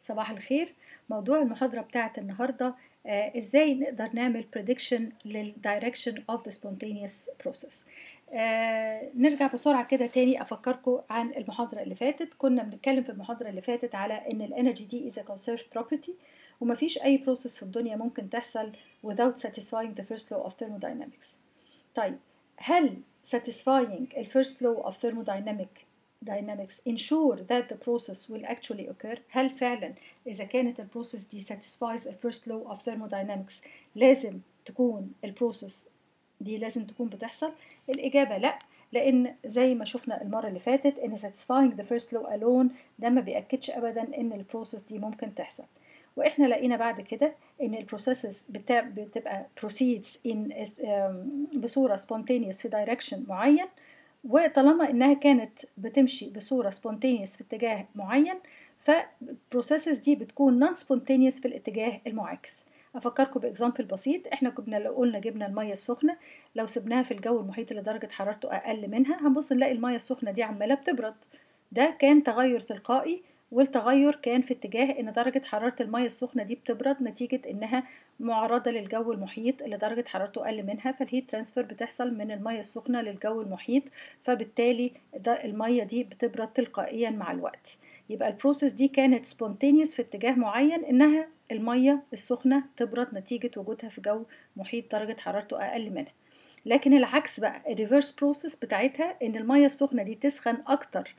صباح الخير موضوع المحاضرة بتاعت النهاردة آه ازاي نقدر نعمل prediction للdirection of the spontaneous process آه نرجع بسرعة كده تاني أفكركم عن المحاضرة اللي فاتت كنا بنتكلم في المحاضرة اللي فاتت على إن الانرجي دي is a conserved property ومفيش أي process في الدنيا ممكن تحصل without satisfying the first law of thermodynamics طيب هل satisfying the first law of thermodynamic dynamics ensure that the process will actually occur هل فعلا إذا كانت البروسيس دي satisfies the first law of thermodynamics لازم تكون البروسيس دي لازم تكون بتحصل الإجابة لأ لأن زي ما شفنا المرة اللي فاتت إن satisfying the first law alone ده ما بيأكدش أبدا إن البروسيس دي ممكن تحصل واحنا لقينا بعد كده ان البروسيسز بتبقى proceeds in بصوره spontaneous في direction معين وطالما انها كانت بتمشي بصوره spontaneous في اتجاه معين فالبروسيسز دي بتكون non spontaneous في الاتجاه المعاكس افكركم باكزامبل بسيط احنا كنا لو قلنا جبنا الميه السخنه لو سبناها في الجو المحيط اللي درجه حرارته اقل منها هنبص نلاقي الميه السخنه دي عماله بتبرد ده كان تغير تلقائي والتغير كان في اتجاه ان درجة حرارة المية السخنة دي بتبرد نتيجة انها معرضة للجو المحيط اللي درجة حرارته اقل منها فالهيت ترانسفير بتحصل من المية السخنة للجو المحيط فبالتالي المية دي بتبرد تلقائيا مع الوقت يبقى البروسيس دي كانت سبونتينيوس في اتجاه معين انها المية السخنة تبرد نتيجة وجودها في جو محيط درجة حرارته اقل منها لكن العكس بقى الريفرس بروسيس بتاعتها ان المية السخنة دي تسخن اكتر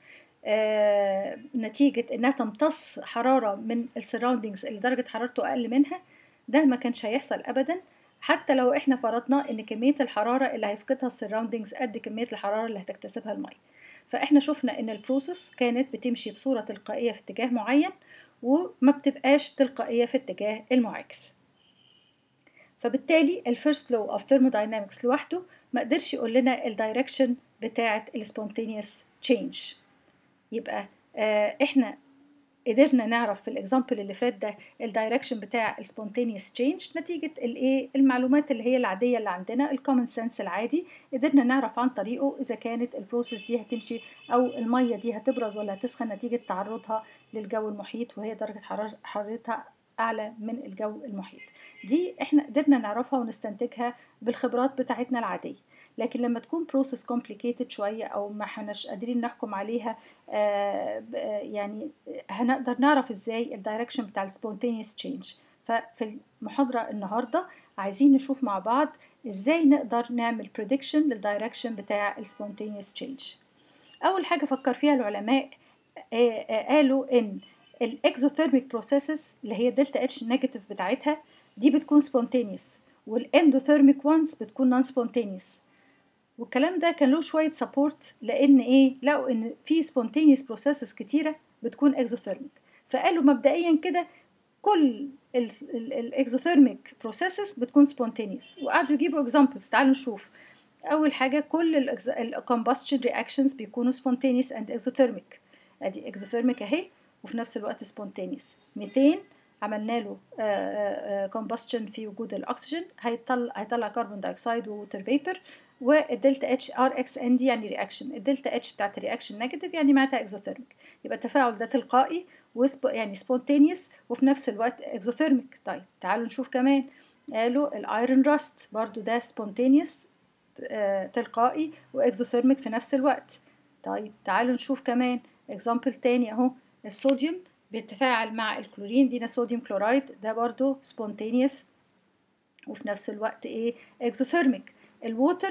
آه نتيجة إنها تمتص حرارة من السراوندينجز اللي درجة حرارته أقل منها ده ما كانش هيحصل أبدا حتى لو إحنا فرضنا إن كمية الحرارة اللي هيفقدها السراوندينجز قد كمية الحرارة اللي هتكتسبها المية فإحنا شفنا إن البروسيس كانت بتمشي بصورة تلقائية في اتجاه معين وما بتبقاش تلقائية في اتجاه المعاكس فبالتالي الفيرست لو اوف ثيرموداينامكس لوحده ما قدرش يقول لنا الدايركشن بتاعة السبونتينيوس تشينج يبقى آه احنا قدرنا نعرف في الاكزامبل اللي فات ده الدايركشن بتاع السبونتينيوس تشينج نتيجه الايه المعلومات اللي هي العاديه اللي عندنا الكومن سنس العادي قدرنا نعرف عن طريقه اذا كانت البروسيس دي هتمشي او الميه دي هتبرد ولا هتسخن نتيجه تعرضها للجو المحيط وهي درجه حرارتها اعلى من الجو المحيط دي احنا قدرنا نعرفها ونستنتجها بالخبرات بتاعتنا العاديه لكن لما تكون بروسيس كومبليكيتد شويه او ما احناش قادرين نحكم عليها آه يعني هنقدر نعرف ازاي الدايركشن بتاع السبونتينيوس تشينج ففي المحاضره النهارده عايزين نشوف مع بعض ازاي نقدر نعمل بريدكشن للدايركشن بتاع السبونتينيوس تشينج اول حاجه فكر فيها العلماء آه آه قالوا ان الاكزوثيرميك بروسيسز اللي هي دلتا اتش نيجاتيف بتاعتها دي بتكون سبونتينيوس والاندوثيرميك وانز بتكون نون سبونتينيوس والكلام ده كان له شويه سبورت لان ايه لقوا ان في سبونتينيوس بروسيسز كتيره بتكون اكزوثيرميك فقالوا مبدئيا كده كل الاكزوثيرميك بروسيسز بتكون سبونتينيوس وقعدوا يجيبوا اكزامبلز تعالوا نشوف اول حاجه كل الكومبشن رياكشنز بيكونوا سبونتينيوس اند اكزوثيرميك ادي اكزوثيرميك اهي وفي نفس الوقت سبونتينيوس ميثين عملنا له كومبشن في وجود الاكسجين هيطلع هيطلع كربون دايوكسيد ووتر فيبر والدلتا اتش ار اكس ان دي يعني رياكشن الدلتا اتش بتاعت الرياكشن نيجاتيف يعني معناتها اكزوثيرميك يبقى التفاعل ده تلقائي وسب يعني سبونتينيوس وفي نفس الوقت اكزوثيرميك طيب تعالوا نشوف كمان قالوا الايرون راست برضو ده سبونتينيوس آه تلقائي واكزوثيرميك في نفس الوقت طيب تعالوا نشوف كمان اكزامبل تاني اهو الصوديوم بيتفاعل مع الكلورين دينا صوديوم كلورايد ده برضو سبونتينيوس وفي نفس الوقت ايه اكزوثيرميك الووتر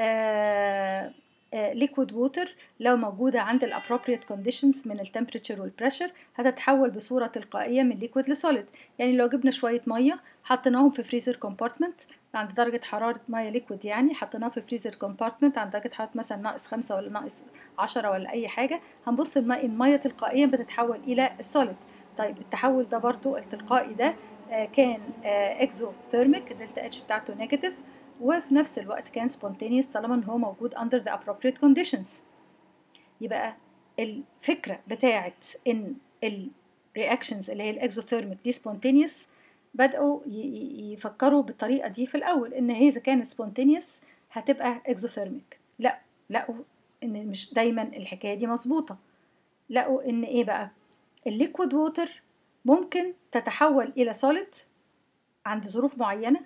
ليكويد ووتر لو موجودة عند الابروبريت كونديشنز من التمبريتشر والبريشر هتتحول بصورة تلقائية من ليكويد لسوليد يعني لو جبنا شوية مية حطيناهم في فريزر كومبارتمنت عند درجة حرارة مية ليكويد يعني حطيناها في فريزر كومبارتمنت عند درجة حرارة مثلا ناقص خمسة ولا ناقص عشرة ولا أي حاجة هنبص المية, المية تلقائيا بتتحول إلى السوليد طيب التحول ده برضو التلقائي ده كان اكزوثيرميك الدلتا اتش بتاعته نيجاتيف وفي نفس الوقت كان spontaneous طالما ان هو موجود under the appropriate conditions يبقى الفكرة بتاعت ان ال reactions اللي هي الاكزوثيرميك دي spontaneous بدأوا يفكروا بالطريقة دي في الأول إن هي إذا كانت spontaneous هتبقى اكزوثيرميك لا لقوا إن مش دايما الحكاية دي مظبوطة لقوا إن إيه بقى الليكويد ووتر ممكن تتحول الى solid عند ظروف معينه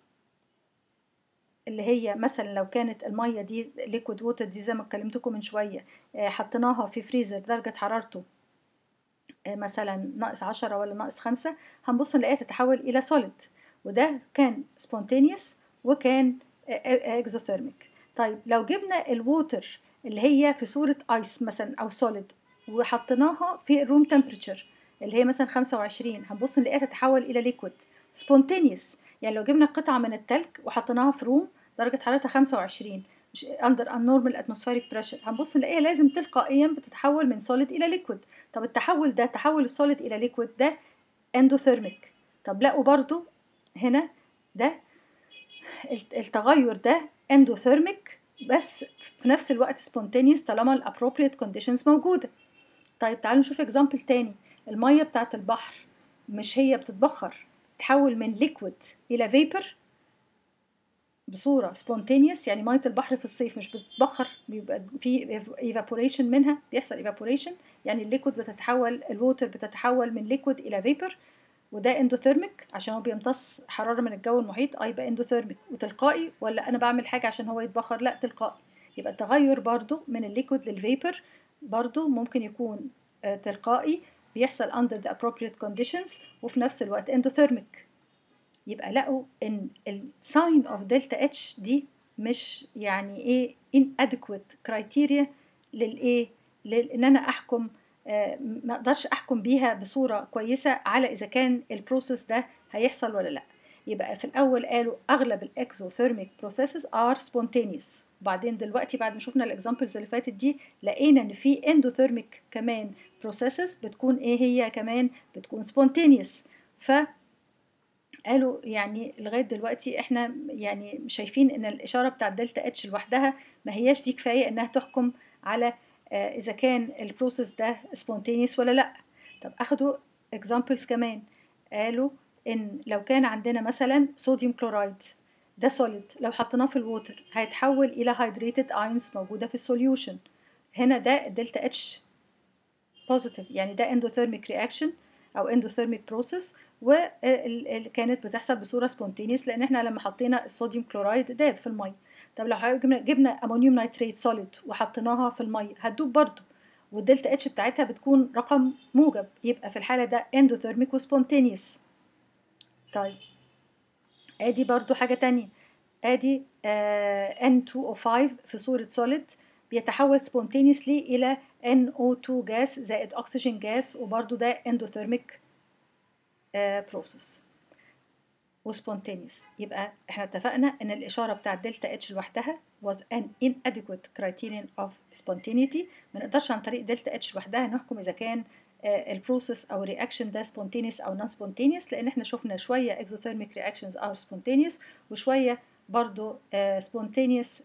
اللي هي مثلا لو كانت الميه دي ليكويد ووتر دي زي ما اتكلمتكم من شويه حطيناها في فريزر درجه حرارته مثلا ناقص عشرة ولا ناقص خمسة هنبص نلاقيها تتحول إلى solid وده كان spontaneous وكان exothermic طيب لو جبنا الووتر اللي هي في صورة ايس مثلا أو solid وحطيناها في الروم temperature اللي هي مثلا 25 هنبص نلاقيها تتحول إلى liquid spontaneous يعني لو جبنا قطعة من التلج وحطيناها في روم درجة حرارتها 25 مش under abnormal atmospheric pressure هنبص نلاقيها لازم تلقائيا بتتحول من solid إلى liquid طب التحول ده تحول السوليد إلى liquid ده endothermic طب لقوا برضو هنا ده التغير ده endothermic بس في نفس الوقت spontaneous طالما ال appropriate conditions موجودة طيب تعالوا نشوف example تاني المية بتاعت البحر مش هي بتتبخر تحول من liquid إلى vapor بصورة spontaneous يعني مية البحر في الصيف مش بتتبخر بيبقى في evaporation منها بيحصل evaporation يعني الليكويد بتتحول الووتر بتتحول من ليكويد إلى vapor وده اندوثيرميك عشان هو بيمتص حرارة من الجو المحيط اه يبقى اندوثيرميك وتلقائي ولا أنا بعمل حاجة عشان هو يتبخر لا تلقائي يبقى التغير برضو من الليكويد للفيبر برضو ممكن يكون آه تلقائي بيحصل under the appropriate conditions وفي نفس الوقت اندوثيرميك يبقى لقوا ان الساين اوف دلتا اتش دي مش يعني ايه inadequate criteria للايه لان انا احكم آه ما اقدرش احكم بيها بصوره كويسه على اذا كان البروسيس ده هيحصل ولا لا يبقى في الاول قالوا اغلب الاكزوثيرميك بروسيسز ار سبونتينيوس وبعدين دلوقتي بعد ما شفنا الاكزامبلز اللي فاتت دي لقينا ان في اندوثيرميك كمان بروسيسز بتكون ايه هي كمان بتكون سبونتينيوس ف قالوا يعني لغايه دلوقتي احنا يعني شايفين ان الاشاره بتاع دلتا اتش لوحدها ما هياش دي كفايه انها تحكم على آه اذا كان البروسيس ده سبونتينيوس ولا لا طب اخدوا اكزامبلز كمان قالوا ان لو كان عندنا مثلا صوديوم كلورايد ده سوليد لو حطيناه في الووتر هيتحول الى هيدريتد ايونز موجوده في السوليوشن هنا ده دلتا اتش بوزيتيف يعني ده اندوثيرميك رياكشن او اندوثيرميك بروسيس واللي كانت بتحصل بصوره سبونتينيوس لان احنا لما حطينا الصوديوم كلورايد داب في الميه طب لو جبنا جبنا امونيوم نيتريت سوليد وحطيناها في الميه هتدوب برضه والدلتا اتش بتاعتها بتكون رقم موجب يبقى في الحاله ده اندوثيرميك وسبونتينيوس طيب ادي برضو حاجه تانية ادي آه N2O5 في صوره سوليد بيتحول سبونتينيوسلي الى NO2 جاس زائد اكسجين جاس وبرضو ده اندوثيرميك بروسيس وسبونتينيوس يبقى احنا اتفقنا ان الاشاره بتاع دلتا اتش لوحدها was an inadequate criterion of spontaneity ما نقدرش عن طريق دلتا اتش لوحدها نحكم اذا كان البروسيس او الرياكشن ده سبونتينيوس او نون سبونتينيوس لان احنا شفنا شويه exothermic reactions are spontaneous وشويه برضو spontaneous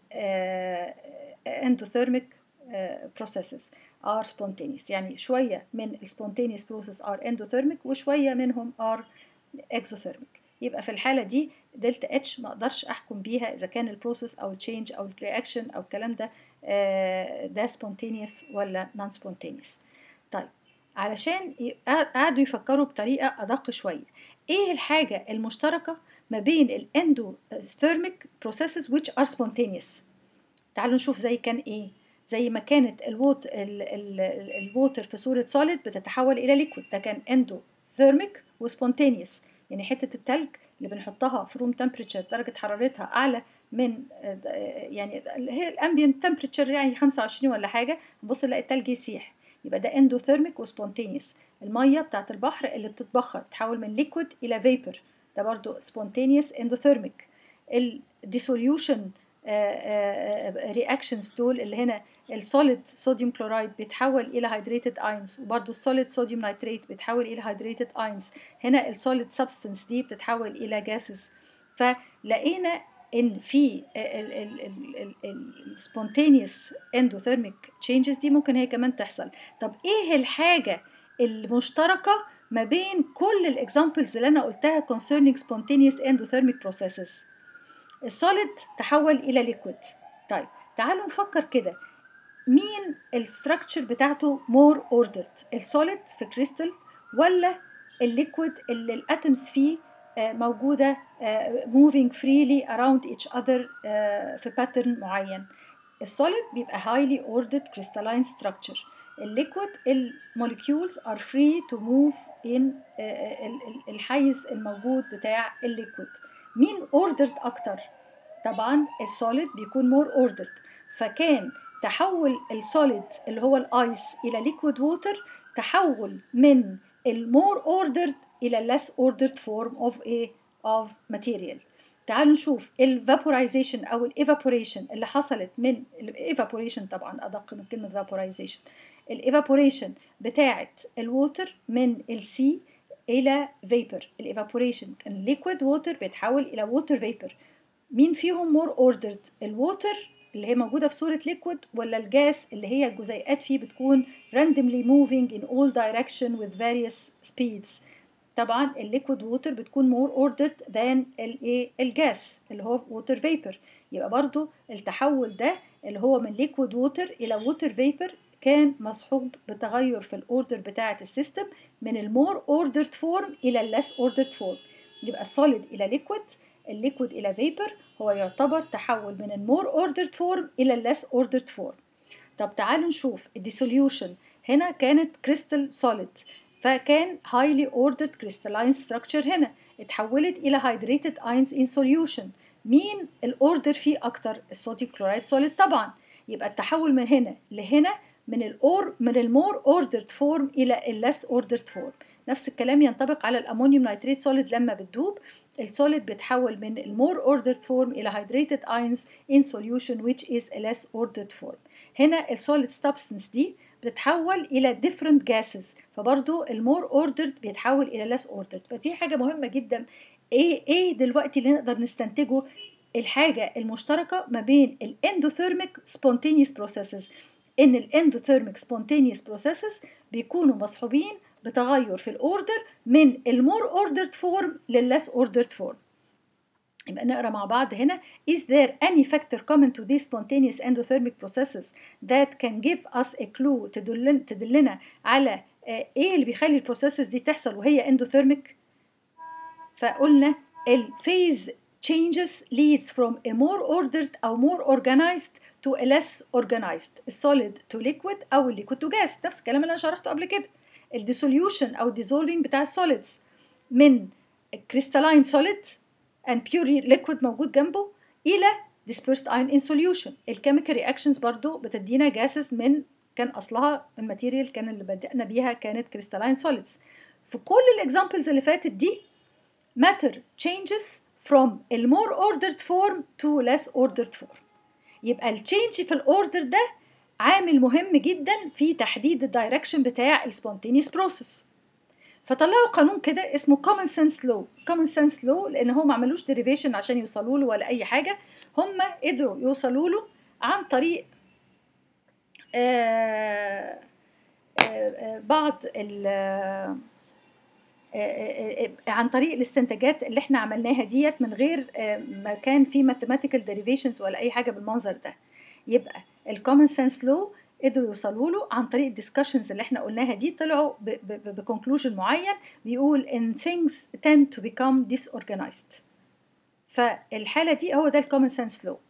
endothermic processes are spontaneous يعني شويه من spontaneous process are endothermic وشويه منهم are exothermic يبقى في الحاله دي دلتا اتش ما اقدرش احكم بيها اذا كان البروسيس او التشينج او الرياكشن او الكلام ده ده سبونتينيوس ولا نون سبونتينيوس طيب علشان قعدوا يفكروا بطريقه ادق شويه ايه الحاجه المشتركه ما بين الاندوثيرميك بروسيسز which are spontaneous تعالوا نشوف زي كان ايه زي ما كانت الووت الووتر في صوره سوليد بتتحول الى ليكويد ده كان اندوثيرميك وسبونتينيوس يعني حته التلج اللي بنحطها في روم تمبريتشر درجه حرارتها اعلى من يعني هي الامبيانت تمبريتشر يعني 25 ولا حاجه نبص نلاقي التلج يسيح يبقى ده اندوثيرميك وسبونتينيوس الميه بتاعت البحر اللي بتتبخر تحول من ليكويد الى فيبر ده برضو سبونتينيوس اندوثيرميك الديسوليوشن رياكشنز دول اللي هنا السوليد صوديوم كلورايد بيتحول الى هيدريتد اينز وبرده السوليد صوديوم نيتريت بيتحول الى هيدريتد اينز هنا السوليد سبستنس دي بتتحول الى جاسز فلقينا ان في السبونتينيوس اندوثيرميك تشينجز دي ممكن هي كمان تحصل طب ايه الحاجه المشتركه ما بين كل الاكزامبلز اللي انا قلتها concerning spontaneous endothermic processes السوليد تحول الى ليكويد طيب تعالوا نفكر كده مين الستراكشر بتاعته مور اوردرد السوليد في كريستال ولا الليكويد اللي الاتومز فيه موجودة moving freely around each other في pattern معين السوليد بيبقى highly ordered crystalline structure الليكويد الموليكيولز are free to move in الحيز الموجود بتاع الليكويد مين ordered أكتر؟ طبعا السوليد بيكون more ordered فكان تحول السوليد اللي هو الايس الى ليكويد ووتر تحول من المور اوردرد الى less ordered form of a of material تعالوا نشوف الفابورايزيشن او الايفابوريشن اللي حصلت من الايفابوريشن طبعا ادق من كلمه فابورايزيشن الايفابوريشن بتاعه الووتر من السي الى فيبر الايفابوريشن كان ليكويد ووتر بيتحول الى ووتر فيبر مين فيهم مور اوردرد الووتر اللي هي موجوده في صوره ليكويد ولا الجاس اللي هي الجزيئات فيه بتكون randomly moving in all direction with various speeds طبعا الليكويد ووتر بتكون more ordered than الايه الجاس اللي هو ووتر فيبر يبقى برضو التحول ده اللي هو من ليكويد ووتر الى ووتر فيبر كان مصحوب بتغير في الاوردر بتاعه السيستم من المور اوردرد فورم الى الليس اوردرد فورم يبقى السوليد الى ليكويد الليكويد الى فيبر هو يعتبر تحول من المور اوردرد فورم الى الليس اوردرد فورم طب تعالوا نشوف الديسوليوشن هنا كانت كريستال سوليد فكان highly ordered crystalline structure هنا اتحولت الى hydrated ions in solution مين الاوردر فيه اكتر الصوديوم كلورايد سوليد طبعا يبقى التحول من هنا لهنا من الاور من المور اوردرد فورم الى الليس اوردرد فورم نفس الكلام ينطبق على الامونيوم نيتريت سوليد لما بتدوب السوليد بيتحول من المور اوردرد فورم الى hydrated ions in solution which is a less ordered form هنا السوليد substance دي بتتحول الى different gases فبرضو المور اوردرد بيتحول الى less ordered فدي حاجه مهمه جدا ايه ايه دلوقتي اللي نقدر نستنتجه الحاجه المشتركه ما بين الاندوثيرميك spontaneous processes ان الاندوثيرميك spontaneous processes بيكونوا مصحوبين بتغير في الاوردر من المور اوردرد فورم للليس اوردرد فورم يبقى نقرا مع بعض هنا is there any factor common to these spontaneous endothermic processes that can give us a clue تدلنا, تدلنا على ايه اللي بيخلي البروسيسز دي تحصل وهي اندوثيرميك فقلنا الفيز changes leads from a more ordered او more organized to a less organized solid to liquid او liquid to gas نفس الكلام اللي انا شرحته قبل كده الديسوليوشن او الديزولفينج بتاع السوليدز من كريستالين سوليد and pure liquid موجود جنبه الى dispersed ion in solution الكيميكال رياكشنز برضو بتدينا جاسز من كان اصلها الماتيريال كان اللي بدأنا بيها كانت كريستالين سوليدز في كل الاكزامبلز اللي فاتت دي matter changes from a more ordered form to less ordered form يبقى التشينج في الاوردر ده عامل مهم جدا في تحديد الدايركشن بتاع السبونتينيوس بروسيس فطلعوا قانون كده اسمه common sense law common sense law لان هم ما عملوش derivation عشان يوصلوا له ولا اي حاجه هم قدروا يوصلوا له عن طريق آآ آآ بعض ال عن طريق الاستنتاجات اللي احنا عملناها ديت من غير ما كان في mathematical derivations ولا اي حاجه بالمنظر ده يبقى الكومن سنس لو قدروا يوصلوا له عن طريق الديسكشنز اللي احنا قلناها دي طلعوا بكونكلوجن معين بيقول ان things tend to become disorganized فالحاله دي هو ده الكومن سنس لو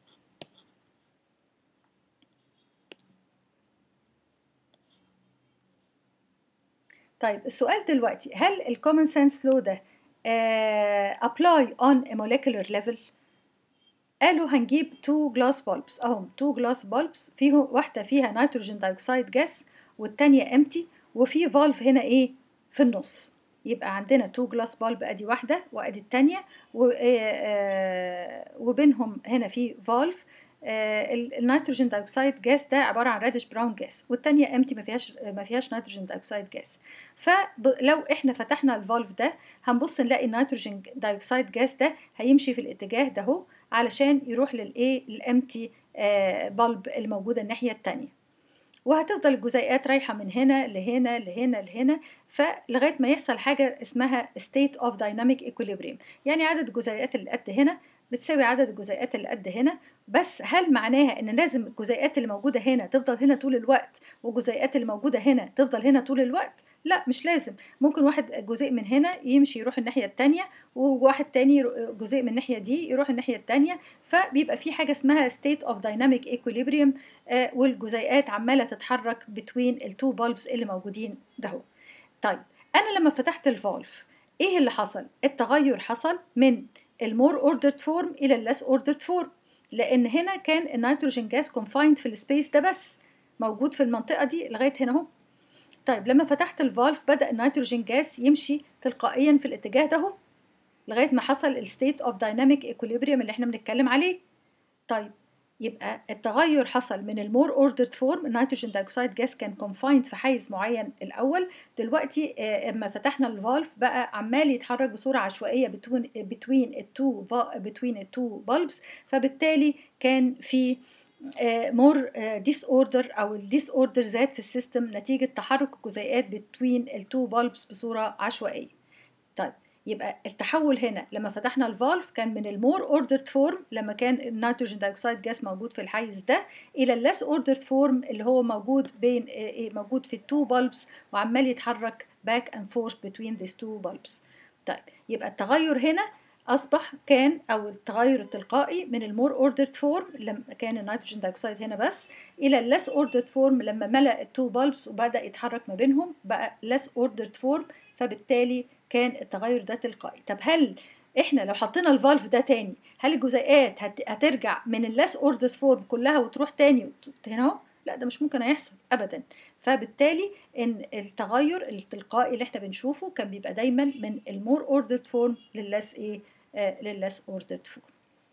طيب السؤال دلوقتي هل الكومن سنس لو ده uh, apply on a molecular level قالوا هنجيب تو جلاس بولبس اهم تو جلاس بولبس فيهم واحده فيها نيتروجين دايوكسيد جاس والتانية امتي وفي فالف هنا ايه في النص يبقى عندنا تو جلاس بولب ادي واحده وادي التانية وبينهم هنا في فالف النيتروجين دايوكسيد جاس ده عباره عن ريدش براون جاس والتانية امتي ما فيهاش ما فيهاش نيتروجين دايوكسيد جاس فلو احنا فتحنا الفالف ده هنبص نلاقي النيتروجين دايوكسيد جاس ده هيمشي في الاتجاه ده اهو علشان يروح للايه الامتي بلب الموجوده الناحيه الثانيه وهتفضل الجزيئات رايحه من هنا لهنا لهنا لهنا فلغايه ما يحصل حاجه اسمها state of dynamic equilibrium يعني عدد الجزيئات اللي قد هنا بتساوي عدد الجزيئات اللي قد هنا بس هل معناها ان لازم الجزيئات اللي موجوده هنا تفضل هنا طول الوقت والجزيئات اللي موجوده هنا تفضل هنا طول الوقت لا مش لازم ممكن واحد جزء من هنا يمشي يروح الناحيه التانية وواحد تاني جزء من الناحيه دي يروح الناحيه التانية فبيبقى في حاجه اسمها state of dynamic equilibrium آه والجزيئات عماله تتحرك بين التو بالبس اللي موجودين ده طيب انا لما فتحت الفالف ايه اللي حصل التغير حصل من المور اوردرد فورم الى الليس اوردرد فورم لان هنا كان النيتروجين جاز كونفايند في السبيس ده بس موجود في المنطقه دي لغايه هنا اهو طيب لما فتحت الفالف بدا النيتروجين جاز يمشي تلقائيا في الاتجاه ده اهو لغايه ما حصل الستيت اوف دايناميك ايكوليبريم اللي احنا بنتكلم عليه طيب يبقى التغير حصل من المور اوردرد فورم النيتروجين دايوكسيد جاز كان كونفايند في حيز معين الاول دلوقتي اما فتحنا الفالف بقى عمال يتحرك بصوره عشوائيه بتوين بتوين التو بتوين التو بالبس فبالتالي كان في مور ديس اوردر او الديس اوردر زاد في السيستم نتيجه تحرك الجزيئات بتوين التو بالبس بصوره عشوائيه طيب يبقى التحول هنا لما فتحنا الفالف كان من المور اوردرد فورم لما كان النيتروجين دايوكسيد جاز موجود في الحيز ده الى الليس اوردرد فورم اللي هو موجود بين موجود في التو بالبس وعمال يتحرك باك اند فورث بتوين ذيس تو بالبس طيب يبقى التغير هنا اصبح كان او التغير التلقائي من المور اوردرد فورم لما كان النيتروجين دايوكسيد هنا بس الى الليس اوردرد فورم لما ملا التو بالبس وبدا يتحرك ما بينهم بقى ليس اوردرد فورم فبالتالي كان التغير ده تلقائي طب هل احنا لو حطينا الفالف ده تاني هل الجزيئات هت... هترجع من الليس اوردرد فورم كلها وتروح تاني هنا اهو لا ده مش ممكن هيحصل ابدا فبالتالي ان التغير التلقائي اللي احنا بنشوفه كان بيبقى دايما من المور اوردرد فورم للليس ايه آه للليس اوردرد فورم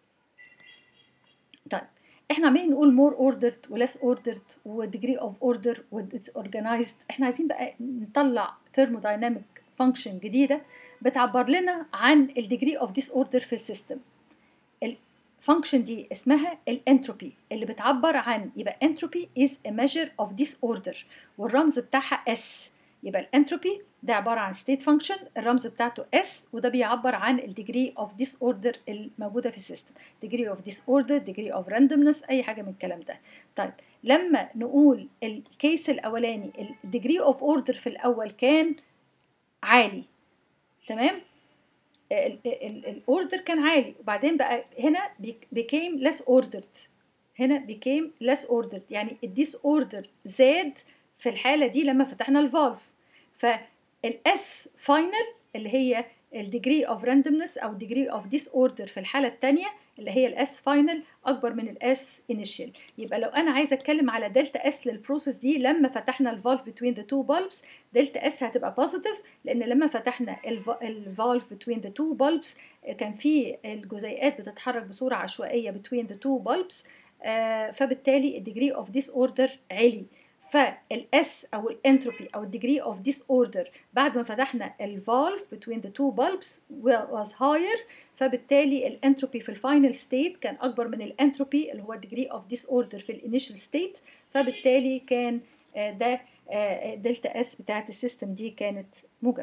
طيب احنا عمالين نقول مور اوردرد وليس اوردرد وديجري اوف اوردر وديس اورجانيزد احنا عايزين بقى نطلع ثيرمودايناميك فانكشن جديده بتعبر لنا عن الديجري اوف ديس اوردر في السيستم الفانكشن دي اسمها الانتروبي اللي بتعبر عن يبقى انتروبي از a measure of disorder والرمز بتاعها اس يبقى الانتروبي ده عباره عن ستيت فانكشن الرمز بتاعته اس وده بيعبر عن الديجري اوف ديس اوردر الموجوده في السيستم ديجري اوف ديس اوردر ديجري اوف راندومنس اي حاجه من الكلام ده طيب لما نقول الكيس الاولاني الديجري اوف اوردر في الاول كان عالي تمام الاوردر كان عالي وبعدين بقى هنا became less ordered هنا became less ordered يعني الديس اوردر زاد في الحاله دي لما فتحنا الفالف فالاس فاينل اللي هي الديجري اوف راندومنس او ديجري اوف ديس اوردر في الحاله الثانيه اللي هي الاس فاينل اكبر من الاس انيشال يبقى لو انا عايزه اتكلم على دلتا اس للبروسيس دي لما فتحنا الفالف بتوين ذا تو بالبس دلتا اس هتبقى بوزيتيف لان لما فتحنا الفالف بتوين ذا تو بالبس كان في الجزيئات بتتحرك بصوره عشوائيه بتوين ذا تو بالبس فبالتالي الديجري اوف ديس اوردر عالي فالاس او الانتروبي او الديجري اوف ديس اوردر بعد ما فتحنا الفالف بتوين ذا تو بالبس was higher فبالتالي الانتروبي في الفاينل ستيت كان اكبر من الانتروبي اللي هو الديجري اوف ديس اوردر في الانيشال ستيت فبالتالي كان ده دلتا اس بتاعت السيستم دي كانت موجبه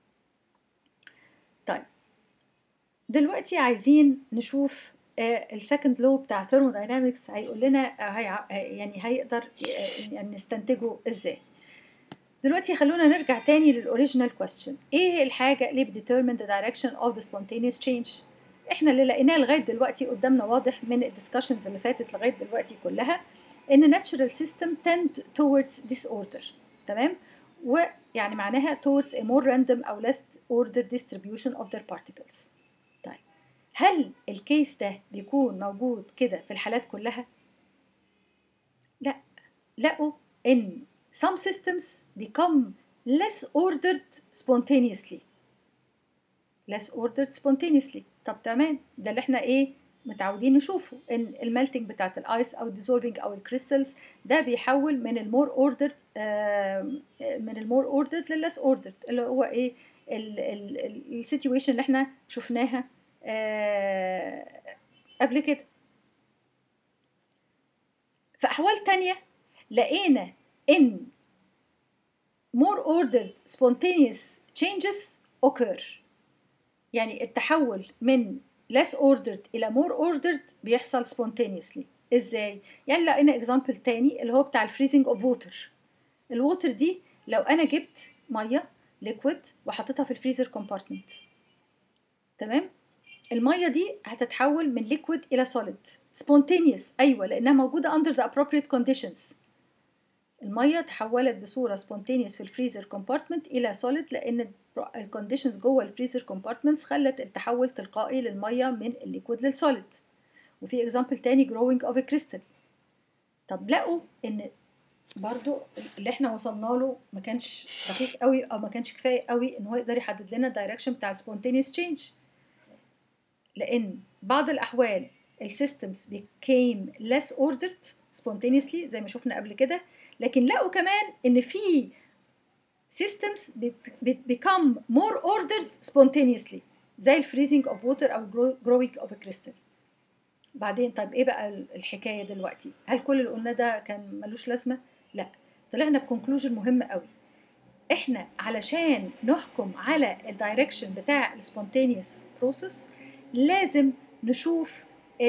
طيب دلوقتي عايزين نشوف السكند لو بتاع ثيرموداينامكس هيقول لنا هي يعني هيقدر يعني نستنتجه ازاي دلوقتي خلونا نرجع تاني للاوريجينال كويستشن ايه الحاجه اللي بتديترمين ذا دايركشن اوف ذا spontaneous تشينج احنا اللي لقيناه لغايه دلوقتي قدامنا واضح من الدiscussions اللي فاتت لغايه دلوقتي كلها ان natural system tend towards disorder تمام ويعني معناها towards a more random او less ordered distribution of their particles طيب هل الكيس ده بيكون موجود كده في الحالات كلها لا لقوا ان some systems become less ordered spontaneously less ordered spontaneously طب تمام ده اللي احنا ايه متعودين نشوفه ان الميلتنج بتاعت الايس او الديزولفينج او الكريستالز ده بيحول من المور اوردرد من المور اوردرد للليس اوردرد اللي هو ايه السيتويشن اللي احنا شفناها آه قبل كده في احوال تانية لقينا ان more ordered spontaneous changes occur يعني التحول من less ordered إلى more ordered بيحصل spontaneously إزاي؟ يعني لقينا example تاني اللي هو بتاع الفريزنج اوف ووتر الووتر دي لو أنا جبت ميه ليكويد وحطيتها في الفريزر كومبارتمنت تمام الميه دي هتتحول من ليكويد الى سوليد spontaneous ايوه لانها موجوده under the appropriate conditions الميه تحولت بصوره spontaneous في الفريزر كومبارتمنت الى سوليد لان الكونديشنز جوه الفريزر كومبارتمنتس خلت التحول تلقائي للميه من الليكويد للسوليد وفي اكزامبل تاني growing of a crystal طب لقوا ان برضو اللي احنا وصلنا له ما كانش دقيق قوي او ما كانش كفايه قوي ان هو يقدر يحدد لنا الدايركشن بتاع spontaneous change لان بعض الاحوال السيستمز became less ordered spontaneously زي ما شفنا قبل كده لكن لقوا كمان ان في systems become more ordered spontaneously زي الفريزنج اوف ووتر او growing of a crystal بعدين طيب ايه بقى الحكايه دلوقتي هل كل اللي قلناه ده كان ملوش لازمه لا طلعنا بكونكلوجن مهم قوي احنا علشان نحكم على الدايركشن بتاع السبونتينيوس بروسيس لازم نشوف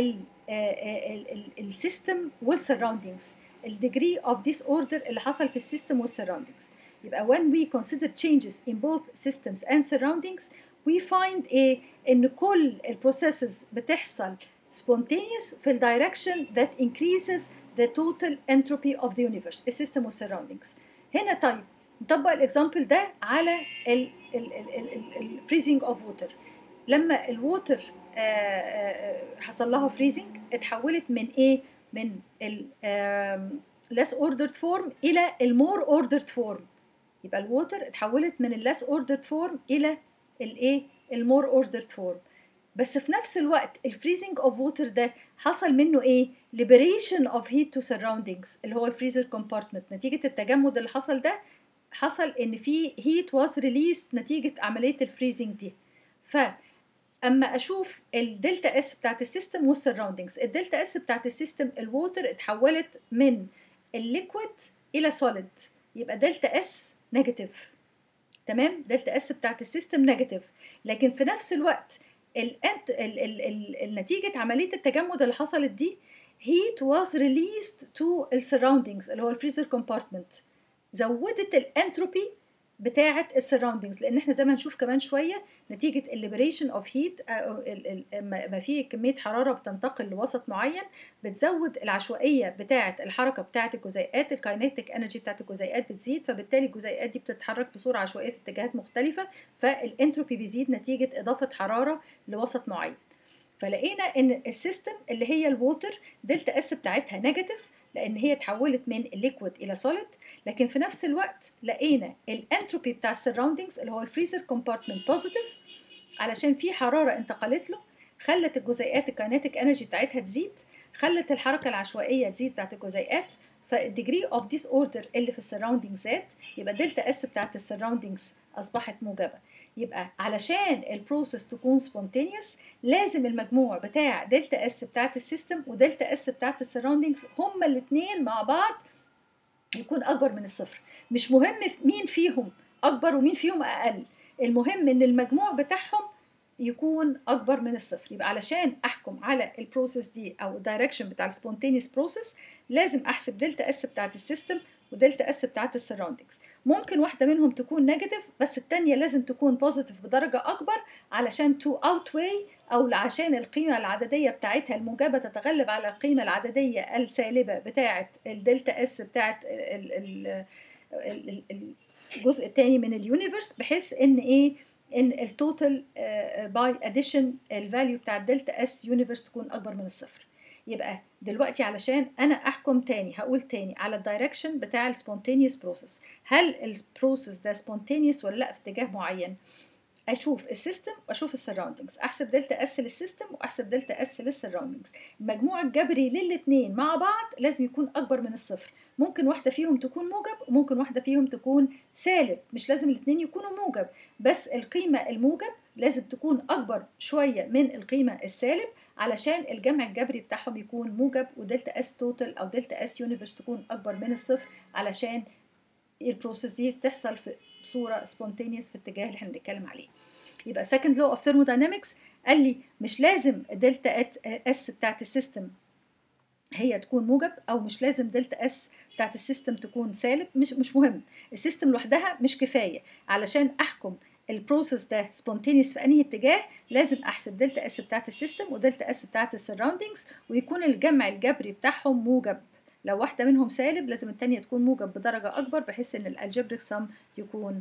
السيستم والسراوندينجز الديجري اوف ديس اوردر اللي حصل في السيستم والسراوندينجز يبقى when we consider changes in both systems and surroundings we find ايه ان كل البروسيسز بتحصل spontaneous في الدايركشن that increases the total entropy of the universe السيستم والسراوندينجز هنا طيب نطبق الاكزامبل ده على الفريزنج اوف ووتر لما الووتر حصل لها فريزنج اتحولت من ايه من ال less ordered form الى المور ordered form يبقى الووتر اتحولت من ال less ordered form الى الايه المور ordered form بس في نفس الوقت الفريزنج اوف ووتر ده حصل منه ايه liberation of heat to surroundings اللي هو الفريزر كومبارتمنت نتيجه التجمد اللي حصل ده حصل ان في heat was released نتيجه عمليه الفريزنج دي ف اما اشوف الدلتا اس بتاعت السيستم والسراوندينجز الدلتا اس بتاعت السيستم الووتر اتحولت من الليكويد الى سوليد يبقى دلتا اس نيجاتيف تمام دلتا اس بتاعت السيستم نيجاتيف لكن في نفس الوقت ال ال ال ال النتيجة عملية التجمد اللي حصلت دي heat was released to السراوندينجز اللي هو الفريزر كومبارتمنت زودت الانتروبي بتاعه السراوندينجز لان احنا زي ما هنشوف كمان شويه نتيجه الليبريشن اوف هيت ما في كميه حراره بتنتقل لوسط معين بتزود العشوائيه بتاعه الحركه بتاعه الجزيئات الكاينيتيك انرجي بتاعه الجزيئات بتزيد فبالتالي الجزيئات دي بتتحرك بصوره عشوائيه في اتجاهات مختلفه فالانتروبي بيزيد نتيجه اضافه حراره لوسط معين فلقينا ان السيستم اللي هي الووتر دلتا اس بتاعتها نيجاتيف لان هي اتحولت من الليكويد الى سوليد لكن في نفس الوقت لقينا الانتروبي بتاع السراوندينجز اللي هو الفريزر كومبارتمنت بوزيتيف علشان في حراره انتقلت له خلت الجزيئات الكاينيتيك انرجي بتاعتها تزيد خلت الحركه العشوائيه تزيد بتاعت الجزيئات فالديجري اوف ديس اوردر اللي في السراوندينجز زاد يبقى دلتا اس بتاعت السراوندينجز اصبحت موجبه يبقى علشان البروسيس تكون سبونتينيوس لازم المجموع بتاع دلتا اس بتاعت السيستم ودلتا اس بتاعت السراوندينجز هما الاثنين مع بعض يكون اكبر من الصفر مش مهم مين فيهم اكبر ومين فيهم اقل المهم ان المجموع بتاعهم يكون اكبر من الصفر يبقى علشان احكم على البروسيس دي او الدايركشن بتاع السبونتينيوس بروسيس لازم احسب دلتا اس بتاعت السيستم ودلتا اس بتاعت السراوندينجز ممكن واحده منهم تكون نيجاتيف بس الثانيه لازم تكون بوزيتيف بدرجه اكبر علشان تو اوت واي او عشان القيمه العدديه بتاعتها الموجبه تتغلب على القيمه العدديه السالبه بتاعه الدلتا اس بتاعه الجزء الثاني من اليونيفرس بحيث ان ايه ان التوتال باي اديشن الفاليو بتاع الدلتا اس يونيفرس تكون اكبر من الصفر يبقى دلوقتي علشان انا احكم تاني هقول تاني على الدايركشن بتاع السبونتينيوس بروسيس هل البروسيس ده سبونتينيوس ولا لا في اتجاه معين اشوف السيستم واشوف السراوندينجز احسب دلتا اس للسيستم واحسب دلتا اس للسراوندينجز المجموع الجبري للاثنين مع بعض لازم يكون اكبر من الصفر ممكن واحده فيهم تكون موجب وممكن واحده فيهم تكون سالب مش لازم الاثنين يكونوا موجب بس القيمه الموجب لازم تكون اكبر شويه من القيمه السالب علشان الجمع الجبري بتاعهم يكون موجب ودلتا اس توتال او دلتا اس يونيفرس تكون اكبر من الصفر علشان البروسيس دي تحصل في بصوره سبونتينيوس في الاتجاه اللي احنا بنتكلم عليه يبقى second law of thermodynamics قال لي مش لازم الدلتا اس بتاعت السيستم هي تكون موجب او مش لازم دلتا اس بتاعت السيستم تكون سالب مش مش مهم السيستم لوحدها مش كفايه علشان احكم البروسيس ده سبونتينيوس في انهي اتجاه لازم احسب دلتا اس بتاعت السيستم ودلتا اس بتاعت السراوندينجز ويكون الجمع الجبري بتاعهم موجب لو واحده منهم سالب لازم الثانيه تكون موجب بدرجه اكبر بحيث ان الالجبريك سم يكون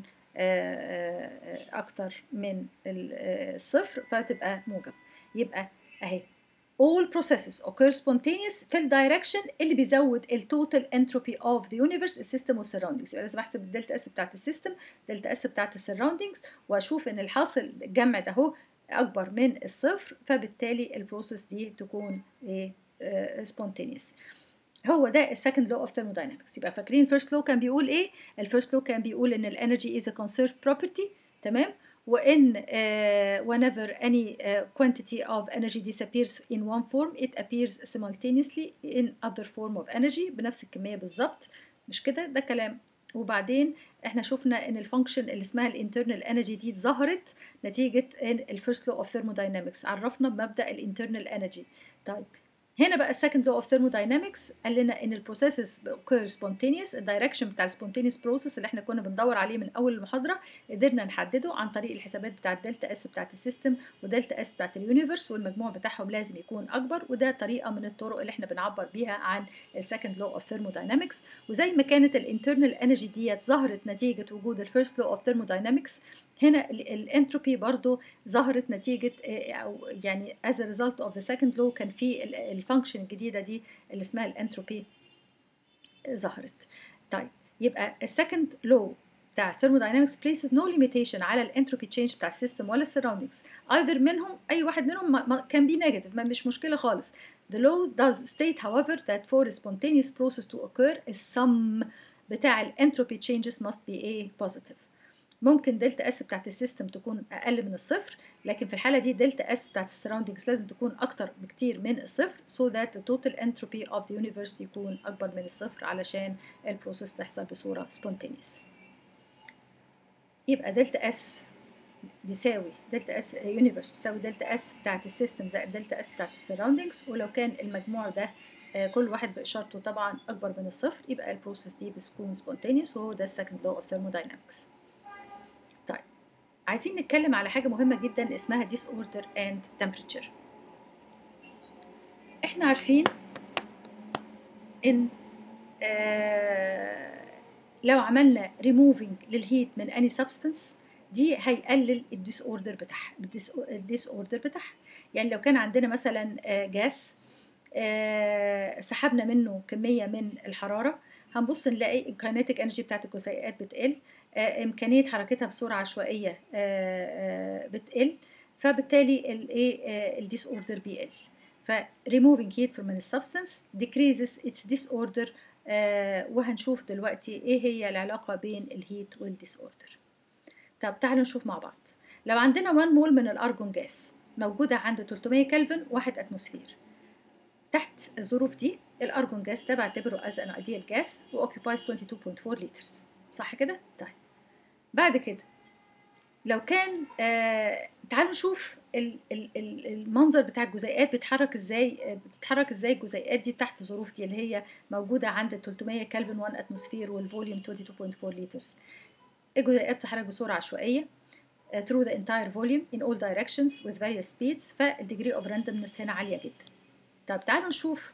اكتر من الصفر فتبقى موجب يبقى اهي all processes occur spontaneous في الدايركشن اللي بيزود التوتال entropy of the universe السيستم والسراوندينجز يبقى لازم احسب الدلتا اس بتاعت السيستم الدلتا اس بتاعت السراوندينجز واشوف ان الحاصل الجمع ده هو اكبر من الصفر فبالتالي البروسيس دي تكون ايه spontaneous هو ده السكند لو اوف ثيرموداينامكس يبقى فاكرين فيرست لو كان بيقول ايه الفيرست لو كان بيقول ان الانرجي از ا conserved property تمام وان uh, whenever any uh, quantity of energy disappears in one form it appears simultaneously in other form of energy بنفس الكميه بالظبط مش كده ده كلام وبعدين احنا شفنا ان الفانكشن اللي اسمها الانترنال انرجي دي ظهرت نتيجه الفيرست لو اوف ثيرموداينامكس عرفنا بمبدا الانترنال انرجي طيب هنا بقى السكند لو اوف ثيرموداينامكس قال لنا ان البروسيسز occur spontaneous الدايركشن بتاع السبونتينيوس بروسيس اللي احنا كنا بندور عليه من اول المحاضره قدرنا نحدده عن طريق الحسابات بتاعه دلتا اس بتاعه السيستم ودلتا اس بتاعه اليونيفرس والمجموع بتاعهم لازم يكون اكبر وده طريقه من الطرق اللي احنا بنعبر بيها عن السكند لو اوف ثيرموداينامكس وزي ما كانت الانترنال انرجي ديت ظهرت نتيجه وجود الفيرست لو اوف ثيرموداينامكس هنا الانتروبي برضو ظهرت نتيجة أو يعني as a result of the second law كان في الفانكشن الجديدة دي اللي اسمها الانتروبي ظهرت طيب يبقى السكند لو بتاع thermodynamics places no limitation على الانتروبي تشينج بتاع السيستم ولا السراوندينجز either منهم أي واحد منهم كان بي نيجاتيف ما مش مشكلة خالص The law does state however that for a spontaneous process to occur a sum بتاع الانتروبي changes must be a positive ممكن دلتا اس بتاعت السيستم تكون اقل من الصفر لكن في الحاله دي دلتا اس بتاعت السراوندينجز لازم تكون اكتر بكتير من الصفر so that the total entropy of the universe يكون اكبر من الصفر علشان البروسيس تحصل بصوره spontaneous يبقى دلتا اس بيساوي دلتا اس يونيفرس بيساوي دلتا اس بتاعت السيستم زائد دلتا اس بتاعت السراوندينجز ولو كان المجموع ده كل واحد بإشارته طبعا أكبر من الصفر يبقى البروسيس دي بتكون spontaneous وهو ده السكند لو اوف thermodynamics عايزين نتكلم على حاجة مهمة جدا اسمها disorder and temperature احنا عارفين ان آه لو عملنا removing للهيت من any substance دي هيقلل الديسوردر بتاعها الديسوردر بتاعها يعني لو كان عندنا مثلا آه جاس آه سحبنا منه كمية من الحرارة هنبص نلاقي الكاينيتيك انرجي بتاعت الجزيئات بتقل امكانيه حركتها بصوره عشوائيه بتقل فبالتالي الايه الديس اوردر بيقل ف removing heat from a substance decreases its disorder وهنشوف دلوقتي ايه هي العلاقه بين الهيت والديس اوردر طب تعالوا نشوف مع بعض لو عندنا 1 مول من الارجون جاس موجوده عند 300 كلفن 1 اتموسفير تحت الظروف دي الارجون جاس ده بعتبره از ان ايديال جاس واوكيبايز 22.4 لترز صح كده طيب بعد كده لو كان آه تعالوا نشوف ال ال ال المنظر بتاع الجزيئات بيتحرك ازاي بتتحرك ازاي الجزيئات دي تحت الظروف دي اللي هي موجوده عند 300 كلفن 1 اتموسفير والفوليوم 22.4 لترز الجزيئات بتتحرك بصوره عشوائيه uh, through the entire volume in all directions with various speeds فالديجري اوف randomness هنا عاليه جدا طب تعالوا نشوف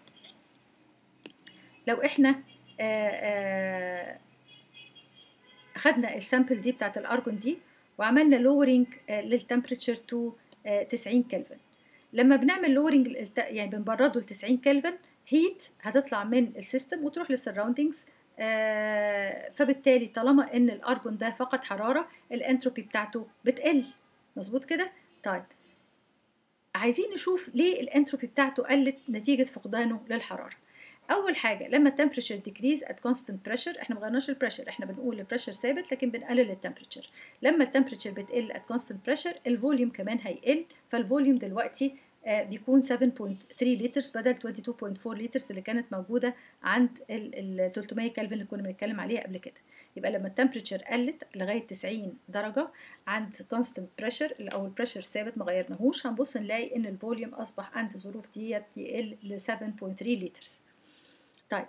لو احنا آآ آآ خدنا السامبل دي بتاعت الارجون دي وعملنا لورينج للتمبريتشر تو 90 كلفن لما بنعمل لورينج يعني بنبرده ل 90 كلفن هيت هتطلع من السيستم وتروح للسراوندينجز آه فبالتالي طالما ان الارجون ده فقد حراره الانتروبي بتاعته بتقل مظبوط كده طيب عايزين نشوف ليه الانتروبي بتاعته قلت نتيجه فقدانه للحراره اول حاجه لما التمبريتشر ديكريز ات كونستنت بريشر احنا ما غيرناش البريشر احنا بنقول البريشر ثابت لكن بنقلل التمبريتشر لما التمبريتشر بتقل ات كونستنت بريشر الفوليوم كمان هيقل فالفوليوم دلوقتي آه بيكون 7.3 لترز بدل 22.4 لترز اللي كانت موجوده عند ال 300 كلفن اللي كنا بنتكلم عليها قبل كده يبقى لما التمبريتشر قلت لغايه 90 درجه عند كونستنت بريشر او البريشر ثابت ما غيرناهوش هنبص نلاقي ان الفوليوم اصبح عند الظروف ديت يقل ل 7.3 لترز طيب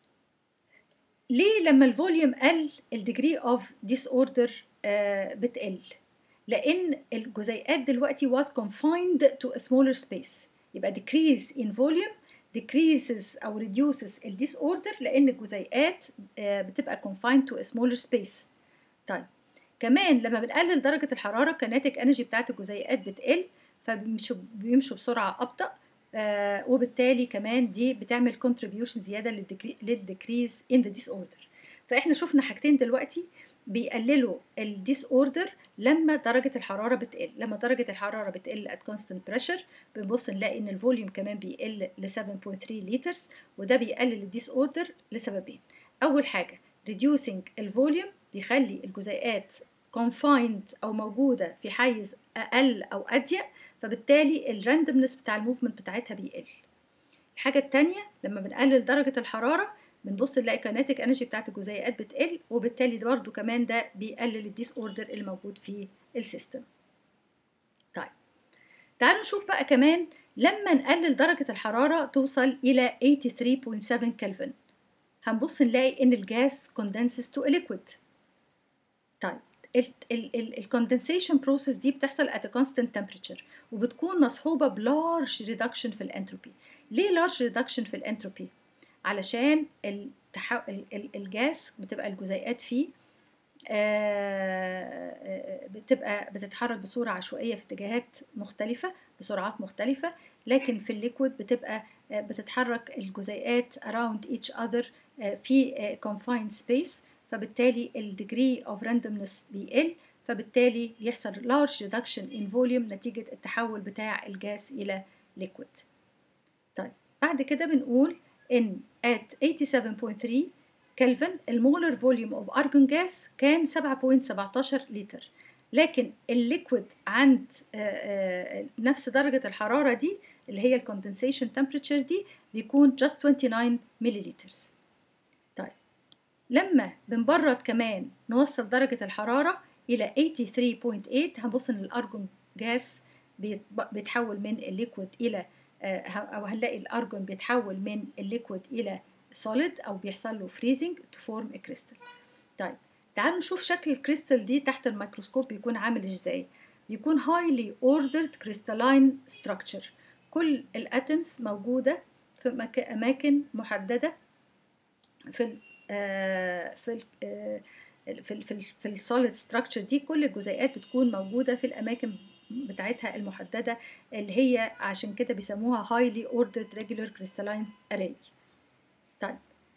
ليه لما الفوليوم قل الديجري اوف ديس اوردر بتقل لان الجزيئات دلوقتي was confined to a smaller space يبقى decrease in volume decreases او reduces ال disorder لان الجزيئات بتبقى confined to a smaller space طيب كمان لما بنقلل درجة الحرارة كناتج انرجي بتاعت الجزيئات بتقل فبيمشوا بيمشوا بسرعة أبطأ آه وبالتالي كمان دي بتعمل contribution زيادة للديكريز in the disorder فاحنا شفنا حاجتين دلوقتي بيقللوا الديس اوردر لما درجة الحرارة بتقل لما درجة الحرارة بتقل at constant pressure بنبص نلاقي ان الفوليوم كمان بيقل ل 7.3 لترز وده بيقلل الديس اوردر لسببين اول حاجة reducing الفوليوم بيخلي الجزيئات confined او موجودة في حيز اقل او اضيق فبالتالي الراندمنس بتاع الموفمنت بتاعتها بيقل الحاجة التانية لما بنقلل درجة الحرارة بنبص نلاقي كينيتيك انرجي بتاعت الجزيئات بتقل وبالتالي برضو كمان ده بيقلل الديس اوردر الموجود في السيستم طيب تعالوا نشوف بقى كمان لما نقلل درجة الحرارة توصل إلى 83.7 كلفن هنبص نلاقي إن الجاس condenses to a liquid طيب الكوندنسيشن بروسيس دي بتحصل at a constant temperature وبتكون مصحوبة بلارج ريدكشن في الانتروبي ليه لارج ريدكشن في الانتروبي علشان التح... الجاس بتبقى الجزيئات فيه بتبقى بتتحرك بصورة عشوائية في اتجاهات مختلفة بسرعات مختلفة لكن في الليكويد بتبقى بتتحرك الجزيئات around each other في confined space فبالتالي ال degree of randomness بيقل فبالتالي يحصل large reduction in volume نتيجة التحول بتاع الجاس إلى liquid طيب بعد كده بنقول ان at 87.3 كلفن المولر فوليوم اوف ارجون جاس كان 7.17 لتر لكن الليكويد عند نفس درجة الحرارة دي اللي هي الكوندنسيشن تمبريتشر دي بيكون just 29 مليلترز طيب لما بنبرد كمان نوصل درجة الحرارة إلى 83.8 هنبص إن الأرجون جاس بيتحول من الليكويد إلى او هنلاقي الارجون بيتحول من الليكويد الى سوليد او بيحصل له فريزنج تو فورم كريستال طيب تعالوا نشوف شكل الكريستال دي تحت الميكروسكوب بيكون عامل ازاي بيكون highly ordered crystalline structure كل الاتمز موجوده في اماكن محدده في ال في ال في ال في, ال في السوليد ستراكشر دي كل الجزيئات بتكون موجوده في الاماكن بتاعتها المحددة اللي هي عشان كده بيسموها highly ordered regular crystalline array طيب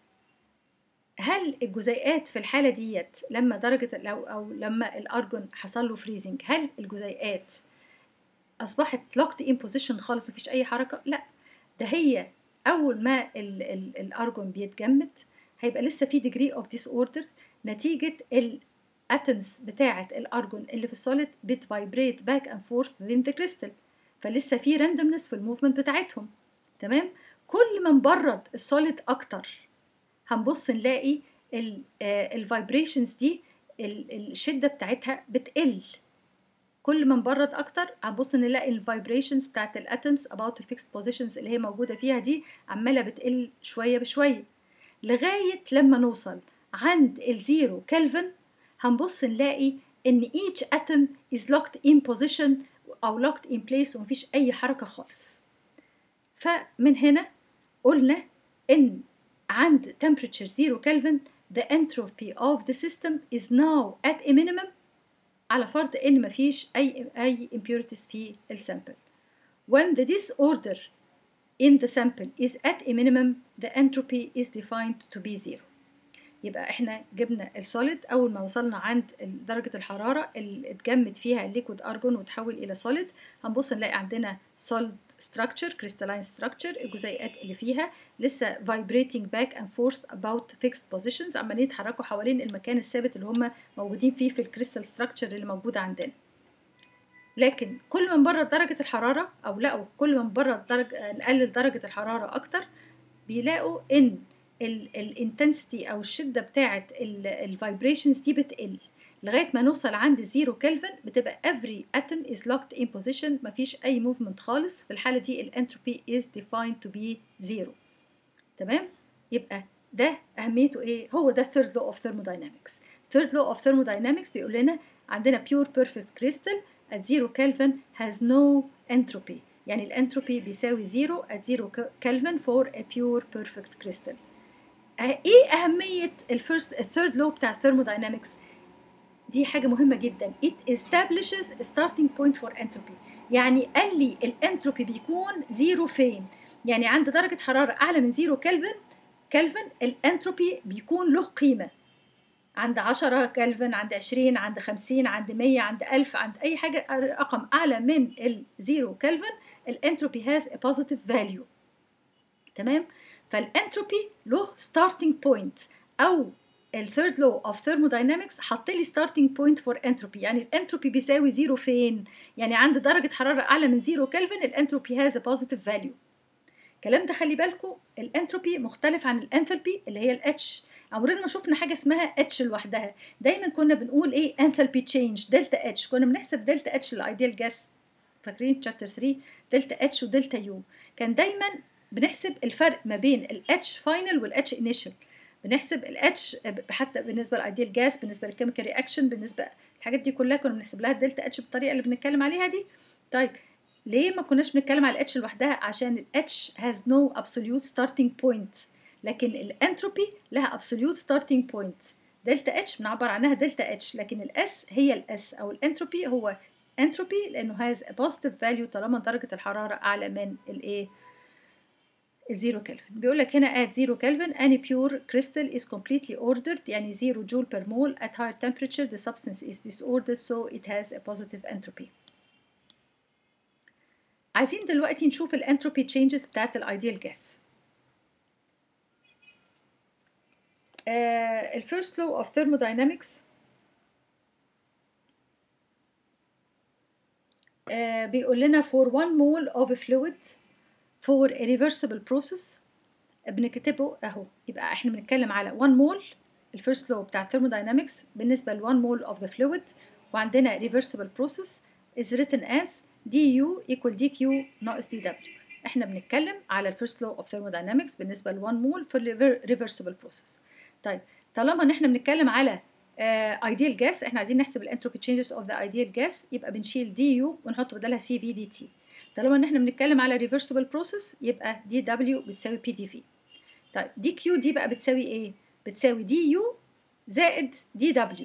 هل الجزيئات في الحالة ديت لما درجة لو أو لما الأرجون حصل له فريزنج هل الجزيئات أصبحت locked in position خالص مفيش أي حركة؟ لا ده هي أول ما ال ال الأرجون بيتجمد هيبقى لسه في degree of disorder نتيجة ال اتومز بتاعه الارجون اللي في السوليد بتفايبريت باك اند فورث within the crystal فلسه في راندومنس في الموفمنت بتاعتهم تمام كل ما نبرد السوليد اكتر هنبص نلاقي الفايبريشنز دي الشده بتاعتها بتقل كل ما نبرد اكتر هنبص نلاقي الفايبريشنز بتاعت الاتومز about الفيكست بوزيشنز اللي هي موجوده فيها دي عماله بتقل شويه بشويه لغايه لما نوصل عند الزيرو كلفن هنبص نلاقي ان each atom is locked in position او locked in place ومفيش اي حركه خالص فمن هنا قلنا ان عند temperature 0 Kelvin the entropy of the system is now at a minimum على فرض ان مفيش اي اي impurities في السامبل when the disorder in the sample is at a minimum the entropy is defined to be zero يبقى احنا جبنا السوليد اول ما وصلنا عند درجه الحراره اللي اتجمد فيها الليكويد ارجون وتحول الى سوليد هنبص نلاقي عندنا سوليد structure crystalline structure الجزيئات اللي فيها لسه vibrating back and forth about fixed positions عمالين يتحركوا حوالين المكان الثابت اللي هم موجودين فيه في الكريستال structure اللي موجودة عندنا لكن كل ما نبرد درجة الحرارة أو لقوا كل ما نبرد درجة نقلل درجة الحرارة أكتر بيلاقوا إن الانتنسيتي او الشده بتاعه الفايبريشنز دي بتقل لغايه ما نوصل عند زيرو كلفن بتبقى every atom is locked in position مفيش اي movement خالص في الحاله دي الانتروبي is defined to be zero تمام يبقى ده اهميته ايه هو ده third law of thermodynamics third law of thermodynamics بيقول لنا عندنا pure perfect crystal at zero Kelvin has no entropy يعني الانتروبي بيساوي زيرو at zero Kelvin for a pure perfect crystal ايه اهميه الفيرست الثيرد لو بتاع thermodynamics دي حاجه مهمه جدا it establishes a starting point for entropy يعني قال لي الانتروبي بيكون زيرو فين يعني عند درجه حراره اعلى من زيرو كلفن كلفن الانتروبي بيكون له قيمه عند 10 كلفن عند 20 عند 50 عند 100 عند 1000 عند اي حاجه رقم اعلى من الزيرو كلفن الانتروبي has a positive value تمام فالانتروبي له starting point او الثيرد لو اوف ثيرموداينامكس حط لي ستارتنج بوينت فور انتروبي يعني الانتروبي بيساوي زيرو فين يعني عند درجه حراره اعلى من زيرو كلفن الانتروبي هاز ا بوزيتيف فاليو الكلام ده خلي بالكم الانتروبي مختلف عن الانثالبي اللي هي الاتش عمرنا ما شفنا حاجه اسمها اتش لوحدها دايما كنا بنقول ايه انثالبي تشينج دلتا اتش كنا بنحسب دلتا اتش للايديال جاس فاكرين تشابتر 3 دلتا اتش ودلتا يو كان دايما بنحسب الفرق ما بين الاتش فاينل والاتش انيشال بنحسب الاتش حتى بالنسبه للايديال جاس بالنسبه للكيميكال رياكشن بالنسبه الحاجات دي كلها كنا بنحسب لها الدلتا اتش بالطريقه اللي بنتكلم عليها دي طيب ليه ما كناش بنتكلم على الاتش لوحدها عشان الاتش has no absolute starting point لكن الانتروبي لها absolute starting point دلتا اتش بنعبر عنها دلتا اتش لكن الاس هي الاس او الانتروبي هو انتروبي لانه has a positive value طالما درجه الحراره اعلى من الايه الزيرو كلفن بيقول لك هنا at zero Kelvin any pure crystal is completely ordered يعني 0 joule per mole at higher temperature the substance is disordered so it has a positive entropy عايزين دلوقتي نشوف الانتروبي changes بتاعت الايديال جاس الفيرست لو اوف thermodynamics uh, بيقول لنا for one mole of a fluid for a reversible process بنكتبه اهو يبقى احنا بنتكلم على 1 مول الفيرست لو بتاع thermodynamics بالنسبه ل 1 مول of the fluid وعندنا reversible process is written as du equal dq ناقص dw احنا بنتكلم على الفيرست لو of thermodynamics بالنسبه ل 1 مول في reversible process طيب طالما ان احنا بنتكلم على uh, ideal gas احنا عايزين نحسب الانتروبي changes of the ideal gas يبقى بنشيل du ونحط بدلها cv dt طالما ان احنا بنتكلم على reversible process يبقى دي دبليو بتساوي بي دي في طيب دي كيو دي بقى بتساوي ايه بتساوي دي يو زائد دي دبليو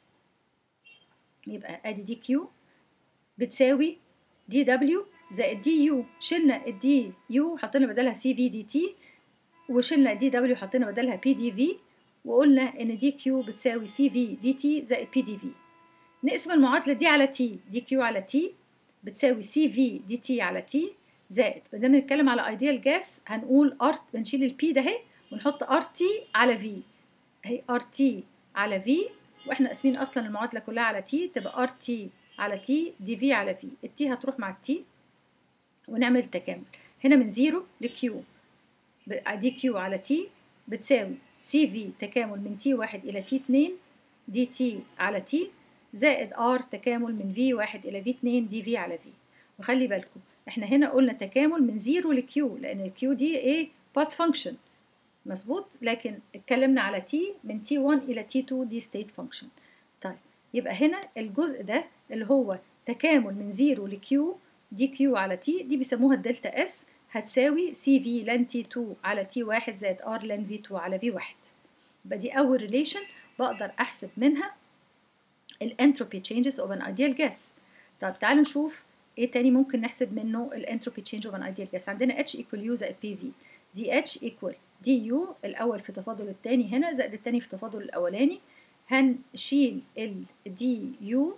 يبقى ادي دي كيو بتساوي دي دبليو زائد دي يو شلنا الدي يو حطينا بدلها سي في دي تي وشلنا دي دبليو حطينا بدلها بي دي في وقلنا ان دي كيو بتساوي سي في دي تي زائد بي دي في نقسم المعادله دي على تي دي كيو على تي بتساوي سي في دي تي على تي زائد ما دام بنتكلم على ايديال جاس هنقول ار بنشيل البي ده اهي ونحط ار تي على في اهي ار تي على في واحنا قاسمين اصلا المعادله كلها على تي تبقى ار تي على تي دي في على في التي هتروح مع التي ونعمل تكامل هنا من زيرو لكيو دي كيو على تي بتساوي سي في تكامل من تي واحد الى تي اتنين دي تي على تي زائد ار تكامل من في واحد إلى في اتنين دي في على في وخلي بالكم احنا هنا قلنا تكامل من زيرو لكيو لأن الكيو دي ايه باث فانكشن مظبوط لكن اتكلمنا على تي من تي 1 إلى تي 2 دي ستيت فانكشن طيب يبقى هنا الجزء ده اللي هو تكامل من زيرو لكيو دي كيو على تي دي بيسموها الدلتا اس هتساوي سي في لن تي 2 على تي 1 زائد ار لن في 2 على في 1 يبقى دي أول ريليشن بقدر أحسب منها الانتروبي changes of an ideal gas طب تعالوا نشوف ايه تاني ممكن نحسب منه الانتروبي change of an ideal gas عندنا H equal U زائد PV دي H equal دي U الأول في تفاضل التاني هنا زائد التاني في تفاضل الأولاني هنشيل ال دي يو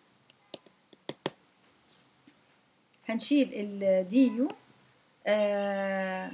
هنشيل ال دي يو آه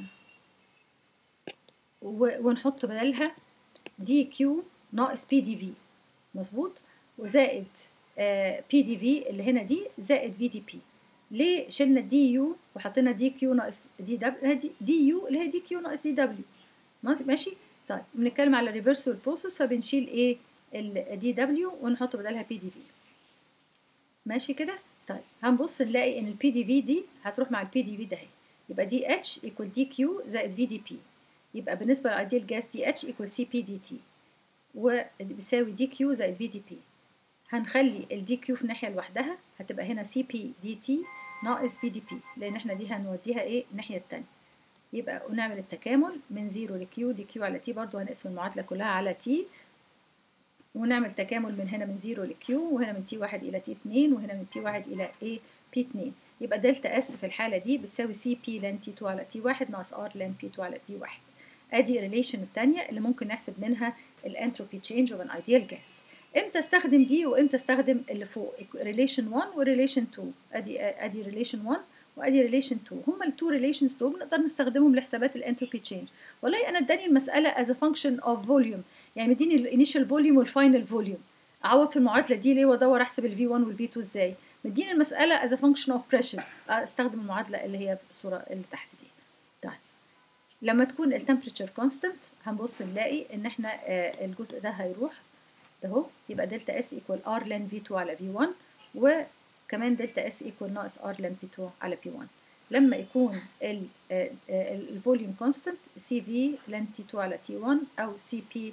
ونحط بدلها دي كيو ناقص بي دي في مظبوط وزائد بي دي في اللي هنا دي زائد في دي بي ليه شلنا دي يو وحطينا دي كيو ناقص دي دبليو دي يو اللي هي دي كيو ناقص دي دبليو ماشي طيب بنتكلم على ريفرسال بروسيس فبنشيل ايه الدي دبليو ونحط بدلها بي دي في ماشي كده طيب هنبص نلاقي ان البي دي في دي هتروح مع البي دي في ده اهي يبقى دي اتش ايكوال دي كيو زائد في دي بي يبقى بالنسبه للايديال جاس دي اتش ايكوال سي بي دي تي وبيساوي دي كيو زائد في دي بي هنخلي الدي كيو في ناحيه لوحدها هتبقى هنا سي بي دي تي ناقص بي دي بي لان احنا دي هنوديها ايه الناحيه الثانيه يبقى ونعمل التكامل من 0 لكيو دي كيو على تي برضو هنقسم المعادله كلها على تي ونعمل تكامل من هنا من 0 لكيو وهنا من تي 1 الى تي 2 وهنا من بي 1 الى ايه بي 2 يبقى دلتا اس في الحاله دي بتساوي سي بي لان تي 2 على تي 1 ناقص ار لان بي 2 على بي 1 ادي الريليشن الثانيه اللي ممكن نحسب منها الانتروبي تشينج اوف ان ايديال جاس امتى استخدم دي وامتى استخدم اللي فوق ريليشن 1 وريليشن 2 ادي ادي ريليشن 1 وادي ريليشن 2 هما التو ريليشنز دول بنقدر نستخدمهم لحسابات الانتروبي تشينج والله انا اداني المساله از فانكشن اوف فوليوم يعني مديني الانيشال فوليوم والفاينل فوليوم اعوض في المعادله دي ليه وادور احسب الفي 1 والفي 2 ازاي مديني المساله از فانكشن اوف بريشرز استخدم المعادله اللي هي في الصوره اللي تحت دي طيب لما تكون التمبريتشر كونستنت هنبص نلاقي ان احنا آه الجزء ده هيروح ده اهو يبقى دلتا اس ايكوال ار لان في 2 على في 1 وكمان دلتا اس ايكوال ناقص ار لان بي 2 على بي 1 لما يكون الفوليوم كونستنت سي في لان تي 2 على تي 1 او سي بي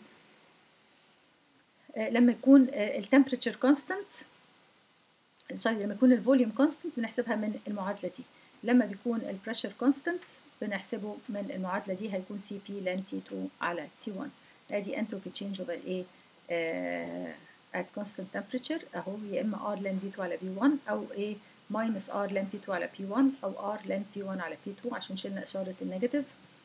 لما يكون التمبريتشر كونستنت سوري لما يكون الفوليوم كونستنت بنحسبها من المعادله دي لما بيكون البريشر كونستنت بنحسبه من المعادله دي هيكون سي بي لان تي 2 على تي 1 ادي انتروبي تشينج اوفر ايه at constant temperature اهو يا اما r لان v2 على v1 او ايه minus r لان p2 على p1 او r لان p1 على p2 عشان شلنا اشاره النيجاتيف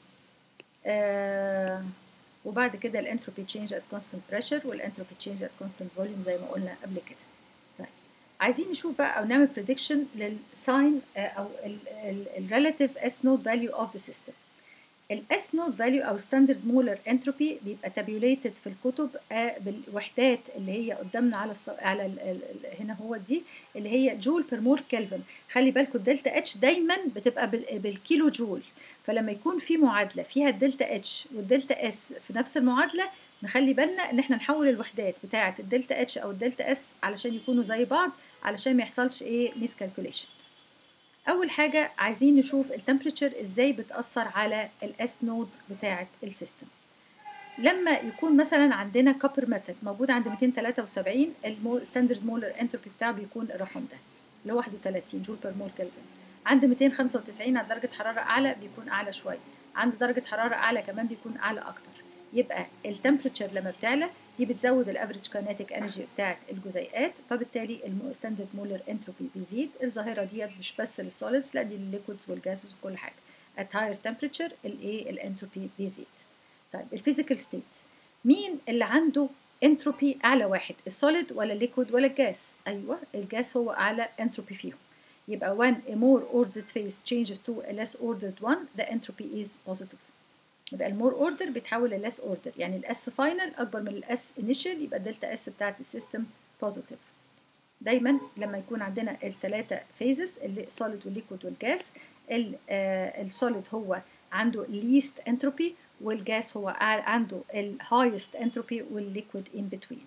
آه وبعد كده الانتروبي تشينج at constant pressure والانتروبي تشينج at constant volume زي ما قلنا قبل كده طيب عايزين نشوف بقى او نعمل prediction للساين او الريلاتيف s node value of the system الاس نود فاليو او ستاندرد مولر انتروبي بيبقى تابيوليتد في الكتب بالوحدات اللي هي قدامنا على الص... على ال... ال... هنا هو دي اللي هي جول بير مول كلفن خلي بالكم الدلتا اتش دايما بتبقى بال... بالكيلو جول فلما يكون في معادله فيها الدلتا اتش والدلتا اس في نفس المعادله نخلي بالنا ان احنا نحول الوحدات بتاعه الدلتا اتش او الدلتا اس علشان يكونوا زي بعض علشان ما يحصلش ايه ميس كالكوليشن اول حاجه عايزين نشوف التمبريتشر ازاي بتاثر على الاس نود بتاعه السيستم لما يكون مثلا عندنا كوبر ميتال موجود عند 273 الستاندرد مولر انتروبي بتاعه بيكون الرقم ده اللي هو 31 جول بير مول كلفن عند 295 عند درجه حراره اعلى بيكون اعلى شويه عند درجه حراره اعلى كمان بيكون اعلى اكتر يبقى التمبريتشر لما بتعلى دي بتزود الافريج كاينيتيك انرجي بتاعه الجزيئات فبالتالي الستاندرد مولر انتروبي بيزيد الظاهره ديت مش بس للسوليدز لا دي للليكويدز والجاسز وكل حاجه at higher temperature الايه الانتروبي بيزيد طيب الفيزيكال ستيت مين اللي عنده انتروبي اعلى واحد السوليد ولا الليكويد ولا الجاس ايوه الجاس هو اعلى انتروبي فيهم يبقى when a more ordered phase changes to a less ordered one the entropy is positive يبقى المور اوردر بيتحول للس اوردر يعني الاس فاينل اكبر من الاس انيشال يبقى الدلتا اس بتاعت السيستم بوزيتيف دايما لما يكون عندنا الثلاثه فيزز اللي سوليد والليكويد والجاس السوليد هو عنده least entropy والجاس هو عنده الهايست entropy والليكويد in between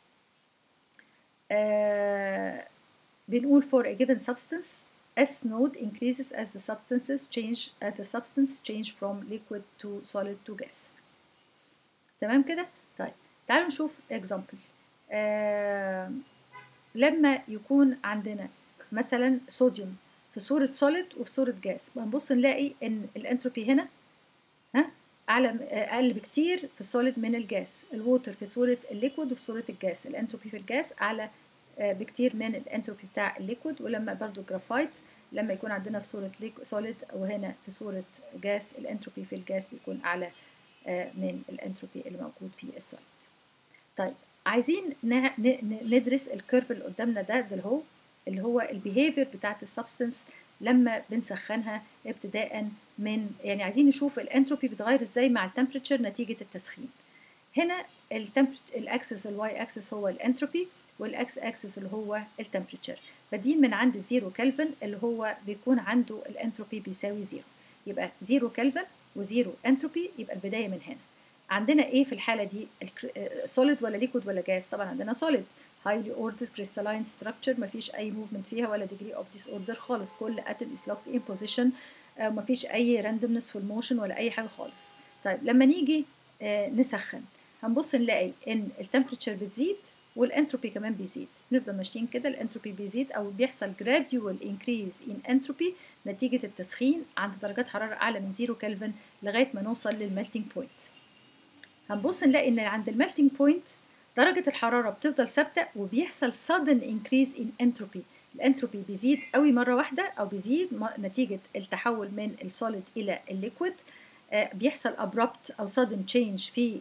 آه بنقول for a given substance S node increases as the substances change as the substance change from liquid to solid to gas. تمام كده؟ طيب تعالوا نشوف example. آه لما يكون عندنا مثلا صوديوم في صورة solid وفي صورة جاس بنبص نلاقي ان الانتروبي هنا ها اعلى اقل بكتير في السوليد من الجاس الووتر في صورة الليكويد وفي صورة الجاس الانتروبي في الجاس اعلى بكتير من الانتروبي بتاع الليكويد ولما برضو جرافايت لما يكون عندنا في صورة سوليد وهنا في صورة جاس الانتروبي في الجاس بيكون أعلى من الانتروبي اللي موجود في السوليد طيب عايزين ندرس الكيرف اللي قدامنا ده ده اللي هو اللي هو البيهيفير بتاعت السبستنس لما بنسخنها ابتداء من يعني عايزين نشوف الانتروبي بتغير ازاي مع التمبريتشر نتيجة التسخين هنا الاكسس الواي اكسس هو الانتروبي والاكس اكسس اللي هو التمبريتشر بدين من عند زيرو كلفن اللي هو بيكون عنده الانتروبي بيساوي زيرو يبقى زيرو كلفن وزيرو انتروبي يبقى البدايه من هنا عندنا ايه في الحاله دي سوليد ولا ليكويد ولا جاز طبعا عندنا سوليد highly ordered crystalline structure مفيش اي movement فيها ولا degree of disorder خالص كل atom is locked in position آه مفيش اي randomness في الموشن ولا اي حاجه خالص طيب لما نيجي آه نسخن هنبص نلاقي ان التمبريتشر بتزيد والانتروبي كمان بيزيد نفضل ماشيين كده الانتروبي بيزيد او بيحصل gradual increase in entropy نتيجة التسخين عند درجات حرارة أعلى من 0 كلفن لغاية ما نوصل للميلتينج بوينت هنبص نلاقي إن عند الميلتينج بوينت درجة الحرارة بتفضل ثابتة وبيحصل sudden increase in entropy الانتروبي بيزيد قوي مرة واحدة أو بيزيد نتيجة التحول من السوليد إلى الليكويد آه بيحصل abrupt أو sudden change في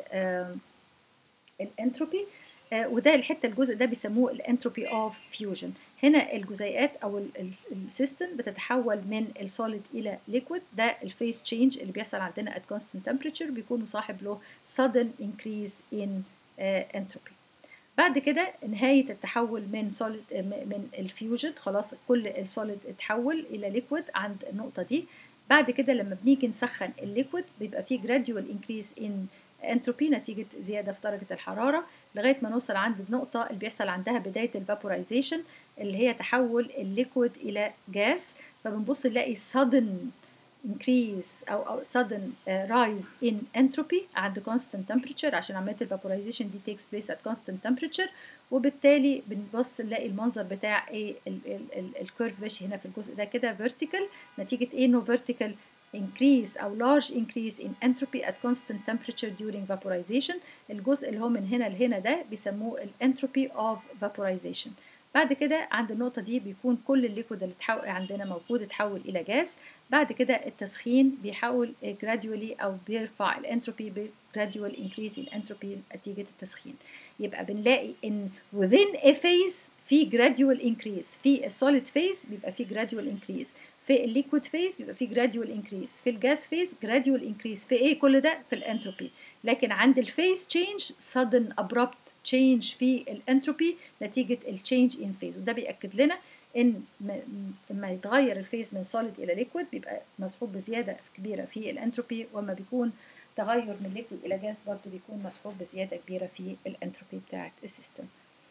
الانتروبي آه وده الحته الجزء ده بيسموه الانتروبي اوف فيوجن هنا الجزيئات او السيستم بتتحول من السوليد الى ليكويد ده الفيس تشينج اللي بيحصل عندنا at constant temperature بيكون مصاحب له sudden increase in uh, entropy بعد كده نهاية التحول من سوليد من الفيوجن خلاص كل السوليد اتحول إلى ليكويد عند النقطة دي بعد كده لما بنيجي نسخن الليكويد بيبقى فيه gradual increase in entropy نتيجة زيادة في درجة الحرارة لغاية ما نوصل عند النقطة اللي بيحصل عندها بداية الفابورايزيشن اللي هي تحول الليكويد إلى جاس فبنبص نلاقي sudden increase أو, أو sudden uh, rise in entropy عند constant temperature عشان عملية الفابورايزيشن دي takes place at constant temperature وبالتالي بنبص نلاقي المنظر بتاع ايه الكيرف ماشي هنا في الجزء ده كده vertical نتيجة ايه انه vertical increase أو large increase in entropy at constant temperature during vaporization الجزء اللي هو من هنا لهنا ده بيسموه الانتروبي of vaporization بعد كده عند النقطة دي بيكون كل الليكويد اللي تحول عندنا موجود اتحول إلى جاز بعد كده التسخين بيحول gradually أو بيرفع الانتروبي ب gradual increase in entropy نتيجة التسخين يبقى بنلاقي إن within a phase في gradual increase في السوليد phase بيبقى في gradual increase في الليكويد فيز بيبقى في جراديوال انكريز في الجاز فيز جراديوال انكريز في ايه كل ده في الانتروبي لكن عند الفيز تشينج sudden abrupt تشينج في الانتروبي نتيجه التشينج ان فيز وده بياكد لنا ان لما يتغير الفيز من سوليد الى ليكويد بيبقى مصحوب بزياده كبيره في الانتروبي وما بيكون تغير من ليكويد الى جاز برضه بيكون مصحوب بزياده كبيره في الانتروبي بتاعه السيستم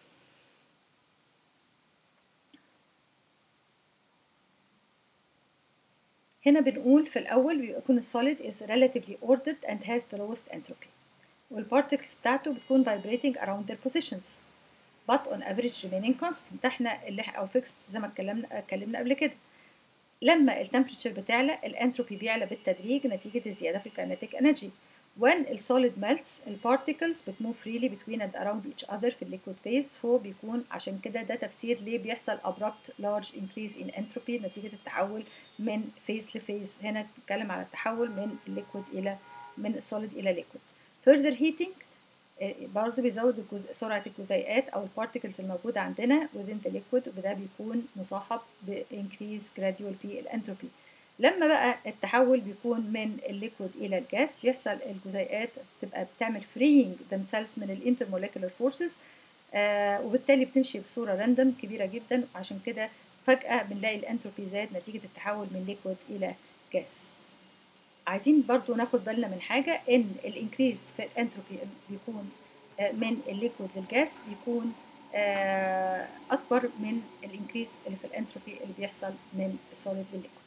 هنا بنقول في الأول بيكون السوليد is relatively ordered and has the lowest entropy والبارتكلز بتاعته بتكون vibrating around their positions but on average remaining constant ده احنا اللي أو fixed زي ما اتكلمنا اتكلمنا قبل كده لما التمبريتشر بتعلى الانتروبي بيعلى بالتدريج نتيجة الزيادة في الكاينتيك انرجي when the solid melts البارتكلز بتموف freely between and around each other في الليكويد فيز هو بيكون عشان كده ده تفسير ليه بيحصل abrupt large increase in entropy نتيجة التحول من فيز لفيز هنا بنتكلم على التحول من الليكويد إلى من السوليد إلى ليكويد further heating برضه بيزود الجزء سرعة الجزيئات أو البارتكلز الموجودة عندنا within the liquid وده بيكون مصاحب ب increase gradual في الانتروبي لما بقى التحول بيكون من الليكويد الى الجاز بيحصل الجزيئات بتبقى بتعمل freeing themselves من الانترموليكولار فورسز آه وبالتالي بتمشي بصوره راندوم كبيره جدا وعشان كده فجاه بنلاقي الانتروبي زاد نتيجه التحول من ليكويد الى جاز عايزين برضو ناخد بالنا من حاجه ان الانكريز في الانتروبي بيكون آه من الليكويد للجاز بيكون آه اكبر من الانكريز اللي في الانتروبي اللي بيحصل من السوليد للليكويد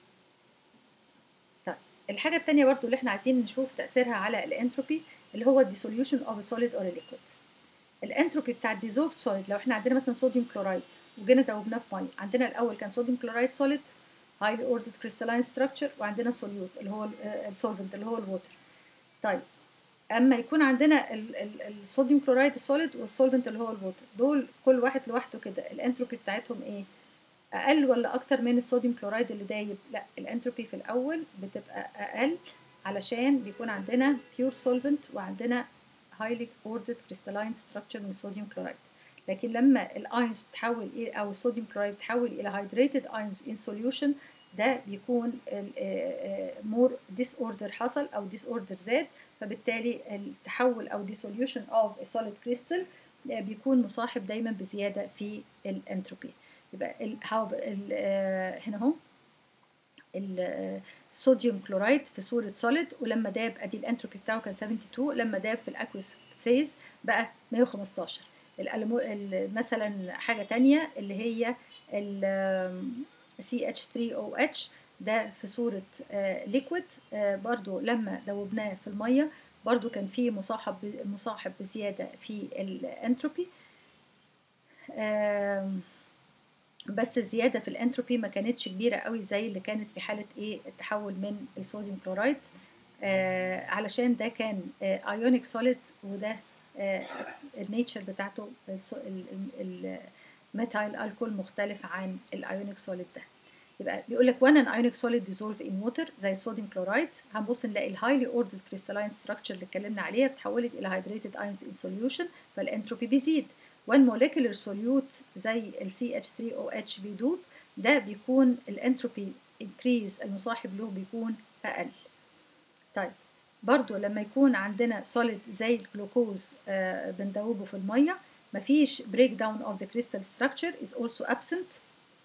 الحاجة التانية برضو اللي احنا عايزين نشوف تأثيرها على الانتروبي اللي هو الديسوليوشن اوف سوليد اور ليكويد الانتروبي بتاع الديزولف سوليد لو احنا عندنا مثلا صوديوم كلورايد وجينا دوبناه في ميه عندنا الاول كان صوديوم كلورايد سوليد هايلي اوردد كريستالين ستراكشر وعندنا سوليوت اللي هو السولفنت اللي هو الووتر طيب اما يكون عندنا الصوديوم كلورايد السوليد والسولفنت اللي هو الووتر دول كل واحد لوحده كده الانتروبي بتاعتهم ايه اقل ولا اكتر من الصوديوم كلورايد اللي دايب لا الانتروبي في الاول بتبقى اقل علشان بيكون عندنا بيور سولفنت وعندنا highly ordered crystalline structure من الصوديوم كلورايد لكن لما الاينز بتحول الى او الصوديوم كلورايد بتحول الى hydrated ions in solution ده بيكون مور ديس اوردر حصل او ديس اوردر زاد فبالتالي التحول او dissolution of a solid crystal بيكون مصاحب دايما بزياده في الانتروبي يبقى ال ال هنا اهو الصوديوم كلورايد في صوره سوليد ولما داب ادي الانتروبي بتاعه كان 72 لما داب في الاكوس فيز بقى 115 الألمو... مثلا حاجه تانية اللي هي ال CH3OH ده في صورة ليكويد برضو لما دوبناه في المية برضو كان فيه مصاحب مصاحب بزيادة في الانتروبي بس الزيادة في الانتروبي ما كانتش كبيرة قوي زي اللي كانت في حالة ايه التحول من الصوديوم كلورايد آه علشان ده كان ايونيك آه سوليد وده آه النيتشر بتاعته الميثايل الكول مختلف عن الايونيك سوليد ده يبقى بيقول لك when an ionic solid dissolve in water زي الصوديوم كلورايد هنبص نلاقي الهايلي اوردرد كريستالين ستراكشر اللي اتكلمنا عليها اتحولت الى هيدريتد ايونز ان solution فالانتروبي بيزيد when molecular solute زي ال CH3OH بيدوب ده بيكون الانتروبي increase المصاحب له بيكون اقل طيب برضو لما يكون عندنا solid زي الجلوكوز آه بندوبه في الميه مفيش breakdown of the crystal structure is also absent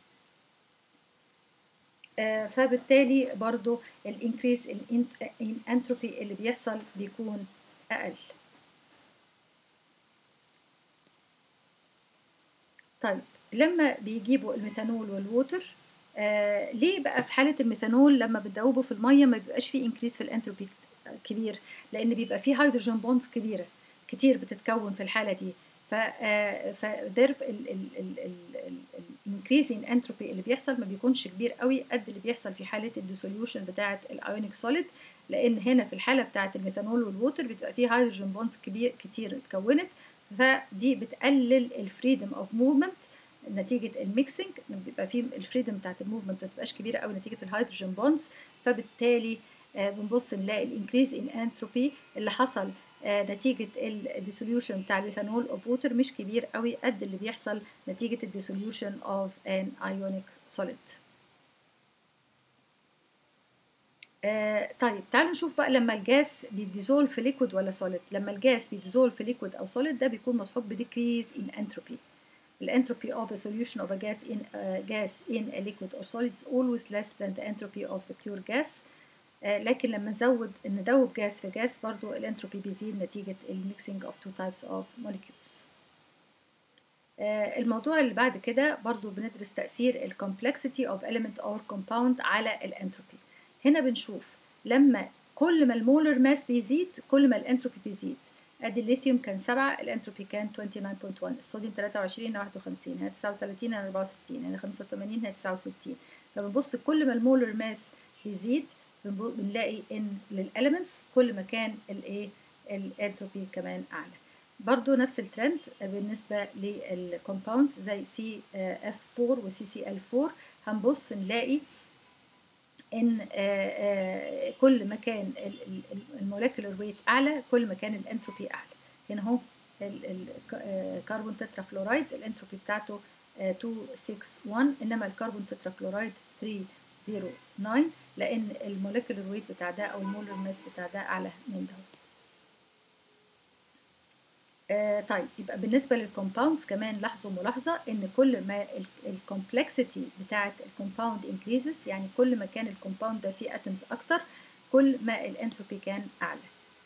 آه فبالتالي برضو الانكريس الانتروبي اللي بيحصل بيكون اقل طيب لما بيجيبوا الميثانول والووتر آه ليه بقى في حاله الميثانول لما بتدوبه في الميه ما بيبقاش فيه انكريس في الانتروبي كبير لان بيبقى فيه هيدروجين بوندز كبيره كتير بتتكون في الحاله دي ف فدير الانكريزنج انتروبي اللي بيحصل ما بيكونش كبير قوي قد اللي بيحصل في حاله الديسوليوشن بتاعه الايونيك سوليد لان هنا في الحاله بتاعه الميثانول والووتر بتبقى فيه هيدروجين بوندز كبير كتير اتكونت فدي بتقلل الفريدم اوف موفمنت نتيجه الميكسنج بيبقى فيه الفريدم بتاعه الموفمنت ما بتبقاش كبيره قوي نتيجه الهيدروجين بوندز فبالتالي آه بنبص نلاقي الانكريز ان انتروبي اللي حصل آه نتيجة الديسوليوشن بتاع الميثانول اوف ووتر مش كبير قوي قد اللي بيحصل نتيجة الديسوليوشن اوف ان ايونيك سوليد آه طيب تعالوا نشوف بقى لما الجاس بيديزول في ليكويد ولا سوليد لما الجاس بيديزول في ليكويد او سوليد ده بيكون مصحوب بديكريز ان انتروبي الانتروبي of a solution of a gas in uh, gas in a liquid or solid is always less than the entropy of the pure gas آه لكن لما نزود ندوب جاز في جاز برضو الانتروبي بيزيد نتيجة الميكسينج of two types of molecules آه الموضوع اللي بعد كده برضو بندرس تأثير ال complexity of element or compound على الانتروبي هنا بنشوف لما كل ما المولر ماس بيزيد كل ما الانتروبي بيزيد ادي الليثيوم كان 7 الانتروبي كان 29.1 الصوديوم 23 هنا 51 هنا 39 هنا 64 هنا 85 هنا 69 فبنبص كل ما المولر ماس بيزيد بنلاقي ان للاليمنتس كل ما كان الايه الانتروبي كمان اعلى برضو نفس الترند بالنسبة للكومباوندز زي سي اف 4 وسي سي ال 4 هنبص نلاقي ان كل ما كان المولكيولر ويت اعلى كل ما كان الانتروبي اعلى هنا اهو الكربون تترا فلورايد الانتروبي بتاعته 261 انما الكربون تترا فلورايد 309 لان المولكيولر ويت بتاع ده او المولر ماس بتاع ده اعلى من ده آه طيب يبقى بالنسبة للكومباوندز كمان لاحظوا ملاحظة ان كل ما الكومبلكسيتي بتاعة الكومباوند انكريزز يعني كل ما كان الكومباوند ده فيه اتومز اكتر كل ما الانتروبي كان اعلى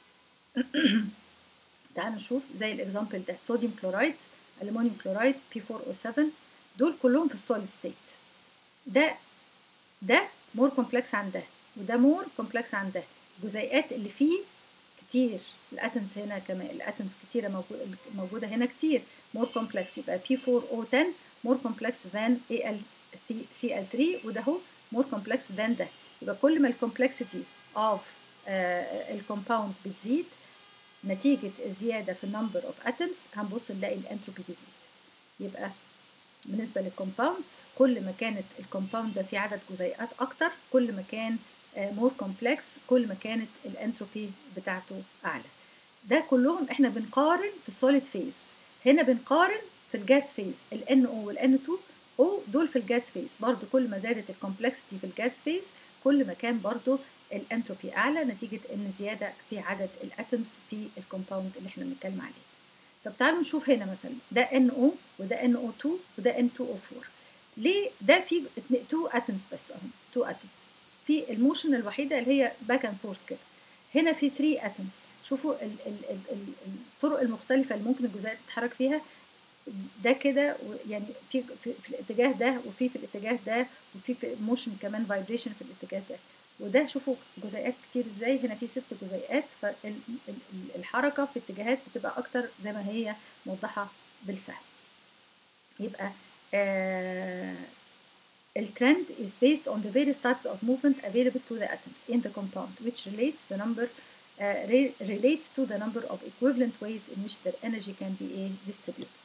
تعالوا نشوف زي الاكزامبل ده صوديوم كلورايد الومنيوم كلورايد P4O7 دول كلهم في السوليد ستيت ده ده مور كومبلكس عن ده وده مور كومبلكس عن ده الجزيئات اللي فيه كتير الاتومز هنا كمان الاتومز كتيرة موجودة هنا كتير more complex يبقى P4O10 more complex than AlCl3 وده هو more complex than ده يبقى كل ما الكومبلكسيتي of الكومباوند بتزيد نتيجة الزيادة في النمبر اوف اتومز هنبص نلاقي الانتروبي بيزيد يبقى بالنسبة للكومباوندز كل ما كانت الكومباوند ده فيه عدد جزيئات أكتر كل ما كان مور كومبلكس كل ما كانت الانتروبي بتاعته اعلى ده كلهم احنا بنقارن في السوليد فيز هنا بنقارن في الجاز فيز ال NO وال N2 O دول في الجاز فيز برضو كل ما زادت الكومبلكسيتي في الجاز فيز كل ما كان برضو الانتروبي اعلى نتيجة ان زيادة في عدد الاتومز في الكومباوند اللي احنا بنتكلم عليه طب تعالوا نشوف هنا مثلا ده NO وده NO2 وده N2O4 ليه ده فيه 2 اتومز بس اهم 2 اتومز في الموشن الوحيده اللي هي باك اند فورث كده هنا في 3 اتومز شوفوا ال ال ال ال الطرق المختلفه اللي ممكن الجزيئات تتحرك فيها ده كده يعني في, في, في الاتجاه ده وفي في الاتجاه ده وفي في موشن كمان فايبريشن في الاتجاه ده وده شوفوا جزيئات كتير ازاي هنا في ست جزيئات فالحركه في اتجاهات بتبقى اكتر زي ما هي موضحه بالسهم يبقى آه الترند is based on the various types of movement available to the atoms in the compound which relates the number uh, re relates to the number of equivalent ways in which their energy can be uh, distributed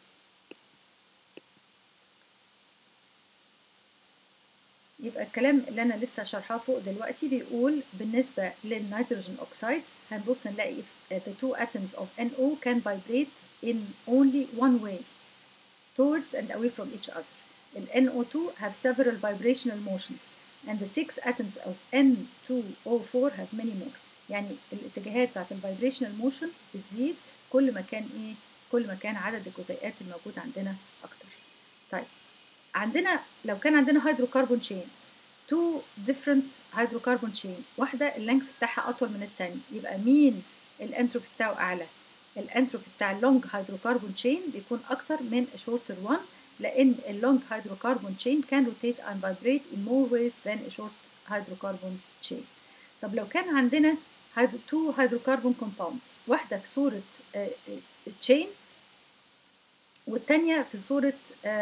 يبقى الكلام اللي انا لسه شارحاه فوق دلوقتي بيقول بالنسبه للنيتروجين اوكسايدز هنبص نلاقي the two atoms of NO can vibrate in only one way towards and away from each other. The NO2 have several vibrational motions and the six atoms of N2O4 have many more. يعني الاتجاهات بتاعت الفايبريشنال موشن بتزيد كل ما كان ايه كل ما كان عدد الجزيئات الموجود عندنا اكتر. طيب عندنا لو كان عندنا هيدروكربون تشين تو ديفرنت هيدروكربون تشين واحده اللينث بتاعها اطول من الثانيه يبقى مين الانتروبي بتاعه اعلى الانتروبي بتاع اللونج هيدروكربون تشين بيكون اكتر من شورتر وان لان اللونج هيدروكربون تشين كان روتيت and vibrate in more ways than a short hydrocarbon chain طب لو كان عندنا تو هيدروكربون كومباوندز واحده في صوره تشين والتانية في صورة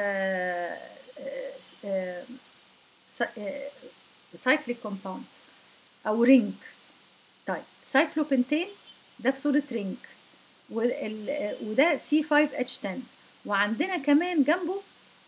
سايكليك كومباوند أو رينج طيب سايكلوبنتين ده في صورة رينج وده سي 5 اتش 10 وعندنا كمان جنبه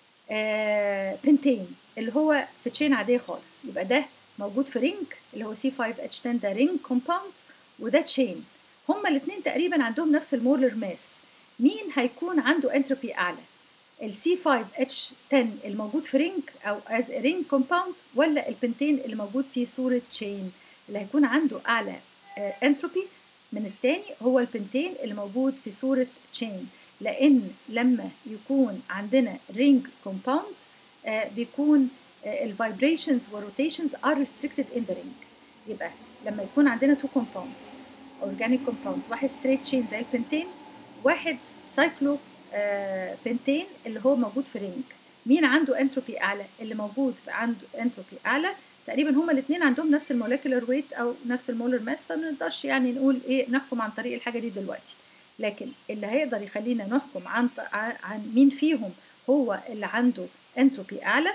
بنتين اللي هو في تشين عادية خالص يبقى ده موجود في رينج اللي هو سي 5 اتش 10 ده رينج كومباوند وده تشين هما الاثنين تقريبا عندهم نفس المولر ماس مين هيكون عنده انتروبي اعلى ال C5H10 الموجود في رينج او as a ring compound ولا البنتين اللي موجود في صورة تشين اللي هيكون عنده اعلى انتروبي من التاني هو البنتين اللي موجود في صورة تشين لان لما يكون عندنا رينج كومباوند بيكون الفايبريشنز والروتيشنز are restricted in the ring يبقى لما يكون عندنا two compounds organic compounds واحد straight chain زي البنتين واحد سايكلو آه بنتين اللي هو موجود في رينج مين عنده انتروبي اعلى اللي موجود في عنده انتروبي اعلى تقريبا هما الاثنين عندهم نفس الموليكولر ويت او نفس المولر ماس فما نقدرش يعني نقول ايه نحكم عن طريق الحاجه دي دلوقتي لكن اللي هيقدر يخلينا نحكم عن عن مين فيهم هو اللي عنده انتروبي اعلى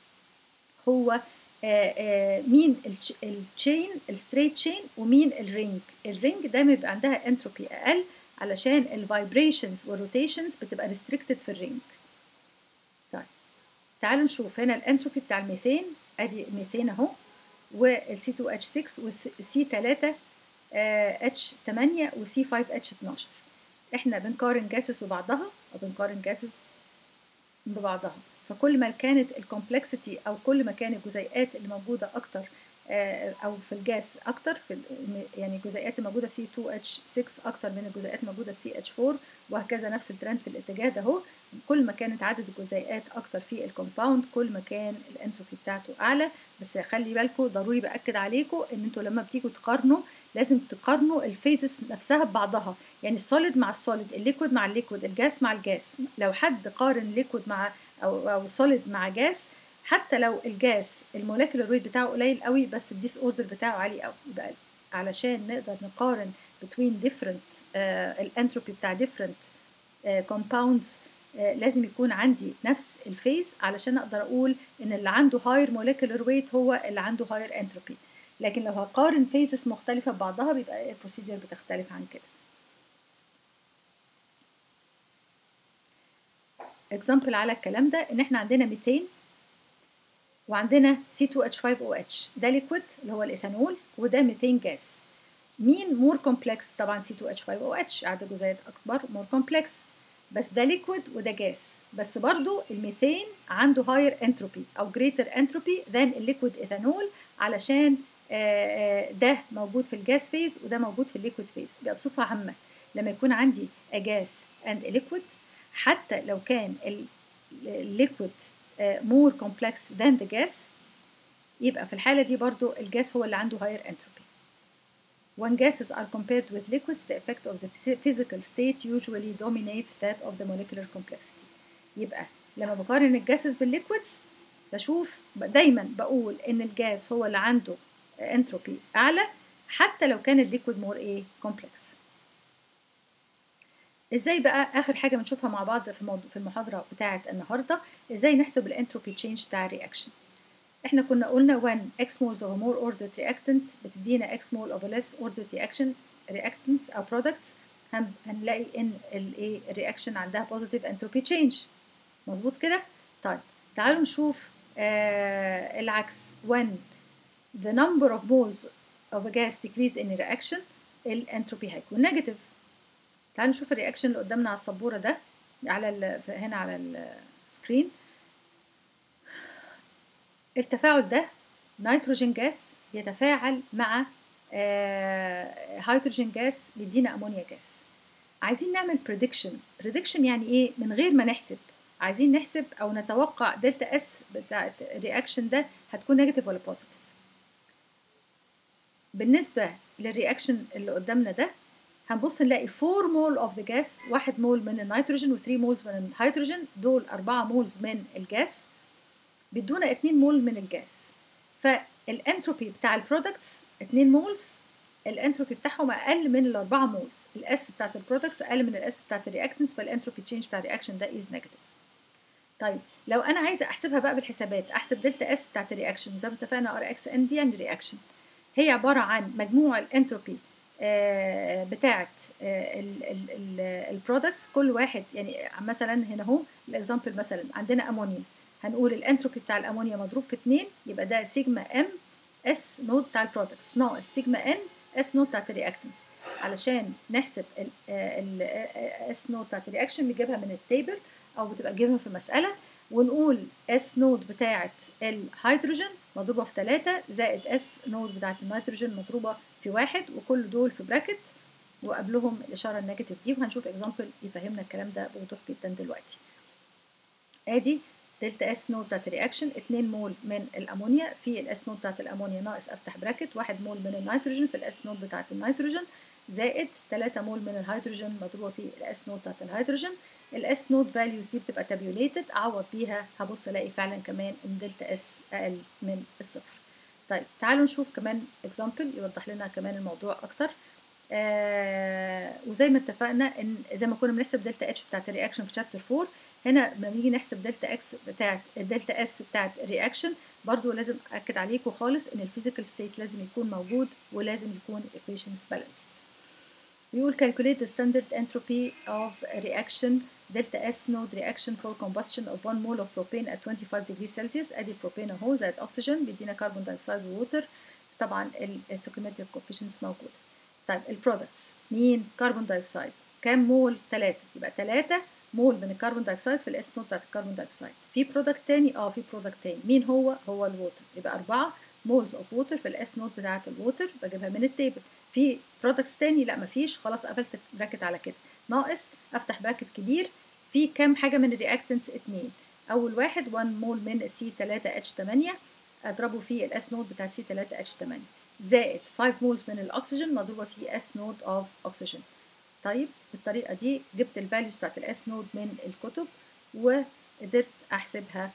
هو آآ آآ مين التشين الستريت تشين ومين الرينج الرينج دايما بيبقى عندها انتروبي اقل علشان الفايبريشنز والروتيشنز بتبقى ريستريكتد في الرينج طيب تعالوا نشوف هنا الانتروبي بتاع الميثين ادي الميثين اهو والسي 2 اتش 6 والسي 3 اتش 8 وسي 5 اتش 12 احنا بنقارن جاسس ببعضها او بنقارن جاسس ببعضها فكل ما كانت الكومبلكسيتي او كل ما كانت الجزيئات اللي موجوده اكتر او في الجاس اكتر في يعني الجزيئات الموجوده في C2H6 اكتر من الجزيئات الموجوده في CH4 وهكذا نفس الترند في الاتجاه ده اهو كل ما كانت عدد الجزيئات اكتر في الكومباوند كل ما كان الانتروبي بتاعته اعلى بس خلي بالكم ضروري باكد عليكم ان انتوا لما بتيجوا تقارنوا لازم تقارنوا الفيزز نفسها ببعضها يعني السوليد مع السوليد الليكويد مع الليكويد الجاس مع الجاس لو حد قارن ليكويد مع او او سوليد مع جاس حتى لو الجاس الموليكولر ويت بتاعه قليل قوي بس الديس اوردر بتاعه عالي قوي يبقى علشان نقدر نقارن between different آه الانتروبي بتاع different آه compounds آه لازم يكون عندي نفس الفيز علشان اقدر اقول ان اللي عنده higher molecular weight هو اللي عنده higher entropy لكن لو هقارن فيزز مختلفة ببعضها بيبقى البروسيدير بتختلف عن كده اكزامبل على الكلام ده ان احنا عندنا ميثين وعندنا C2H5OH ده ليكويد اللي هو الايثانول وده ميثين جاس مين مور كومبلكس طبعا C2H5OH عدد جزيئات اكبر مور كومبلكس بس ده ليكويد وده جاس بس برضو الميثين عنده هاير انتروبي او جريتر انتروبي ذان الليكويد ايثانول علشان ده موجود في الجاس فيز وده موجود في الليكويد فيز يبقى بصفه عامه لما يكون عندي اجاس اند ليكويد حتى لو كان الليكويد مور كومبلكس ذان ذا جاس يبقى في الحالة دي برضو الجاس هو اللي عنده higher entropy. When gases are compared with liquids, the effect of the physical state usually dominates that of the molecular complexity. يبقى لما بقارن الجاسز بالليكويدز بشوف دايما بقول ان الجاز هو اللي عنده انتروبي اعلى حتى لو كان الليكويد مور ايه كومبلكس ازاي بقى اخر حاجه بنشوفها مع بعض في موضوع في المحاضره بتاعه النهارده ازاي نحسب الانتروبي تشينج بتاع الرياكشن احنا كنا قلنا 1 x moles of a more ordered reactant بتدينا x mole of a less ordered reaction reactant او products هن هنلاقي ان الايه الرياكشن عندها positive entropy change مظبوط كده طيب تعالوا نشوف آه العكس when the number of moles of a gas decrease in a reaction الانتروبي هيكون نيجاتيف تعالوا نشوف الرياكشن اللي قدامنا على السبوره ده على هنا على السكرين التفاعل ده نيتروجين جاس يتفاعل مع آه هيدروجين جاس يدينا امونيا جاس عايزين نعمل بريدكشن بريدكشن يعني ايه من غير ما نحسب عايزين نحسب او نتوقع دلتا اس بتاعت الرياكشن ده هتكون نيجاتيف ولا بوزيتيف بالنسبه للرياكشن اللي قدامنا ده هنبص نلاقي 4 مول اوف ذا جاس 1 مول من النيتروجين و3 مولز من الهيدروجين دول 4 مولز من الجاس بيدونا 2 مول من الجاس فالانتروبي بتاع البرودكتس 2 مولز الانتروبي بتاعهم اقل من ال 4 مولز الاس بتاعت البرودكتس اقل من الاس بتاعت الرياكتنس فالانتروبي تشينج بتاع الرياكشن ده از نيجاتيف طيب لو انا عايزه احسبها بقى بالحسابات احسب دلتا اس بتاعت الرياكشن زي ما اتفقنا ار اكس ان دي يعني رياكشن هي عباره عن مجموع الانتروبي آه بتاعت آه البرودكتس كل واحد يعني مثلا هنا اهو الاكزامبل مثلا عندنا امونيا هنقول الانتروبي بتاع الامونيا مضروب في 2 يبقى ده سيجما ام اس نود بتاع البرودكتس ناقص سيجما ان اس نود بتاعت الرياكتنس علشان نحسب الاس نود بتاعت الرياكشن بنجيبها من التيبل او بتبقى جيبها في مساله ونقول اس نود بتاعت الهيدروجين مضروبه في 3 زائد اس نود بتاعت النيتروجين مضروبه في 1 وكل دول في براكت وقبلهم الاشاره النيجاتيف دي وهنشوف اكزامبل يفهمنا الكلام ده بوضوح جدا دلوقتي ادي دلتا اس نود بتاعت الرياكشن 2 مول من الامونيا في الاس نود بتاعت الامونيا ناقص افتح براكت 1 مول من النيتروجين في الاس نود بتاعت النيتروجين زائد 3 مول من الهيدروجين مضروبه في الاس نود بتاعت الهيدروجين الاس نود فاليوز دي بتبقى تابيوليتد اعوض بيها هبص الاقي فعلا كمان ان دلتا اس اقل من الصفر طيب تعالوا نشوف كمان اكزامبل يوضح لنا كمان الموضوع اكتر آه وزي ما اتفقنا ان زي ما كنا بنحسب دلتا اتش بتاعت الرياكشن في شابتر 4 هنا لما نيجي نحسب دلتا اكس بتاعت الدلتا اس بتاعت الرياكشن برضو لازم اكد عليكم خالص ان الفيزيكال ستيت لازم يكون موجود ولازم يكون equations balanced بيقول calculate the standard entropy of a reaction delta S node reaction for combustion of 1 mole of propane at 25 degrees Celsius ادي البروبين اهو زائد اكسجين بيدينا كربون دايوكسيد ووتر طبعا الستوكيومتريك كوفيشنتس موجوده طيب البرودكتس مين كربون دايوكسيد كام مول 3 يبقى 3 مول من الكربون دايوكسيد في الاس نوت بتاعت الكربون دايوكسيد في برودكت تاني اه في برودكت تاني مين هو هو الووتر يبقى 4 مولز اوف ووتر في الاس نوت بتاعت الووتر بجيبها من التيبل في برودكتس تاني لا مفيش خلاص قفلت براكت على كده ناقص افتح براكت كبير في كام حاجه من الرياكتنس 2 اول واحد 1 مول من سي 3 اتش 8 اضربه في الاس نوت بتاعت سي 3 اتش 8 زائد 5 مولز من الاكسجين مضروبه في اس نوت اوف oxygen طيب بالطريقه دي جبت الفاليوز بتاعت الاس نود من الكتب وقدرت احسبها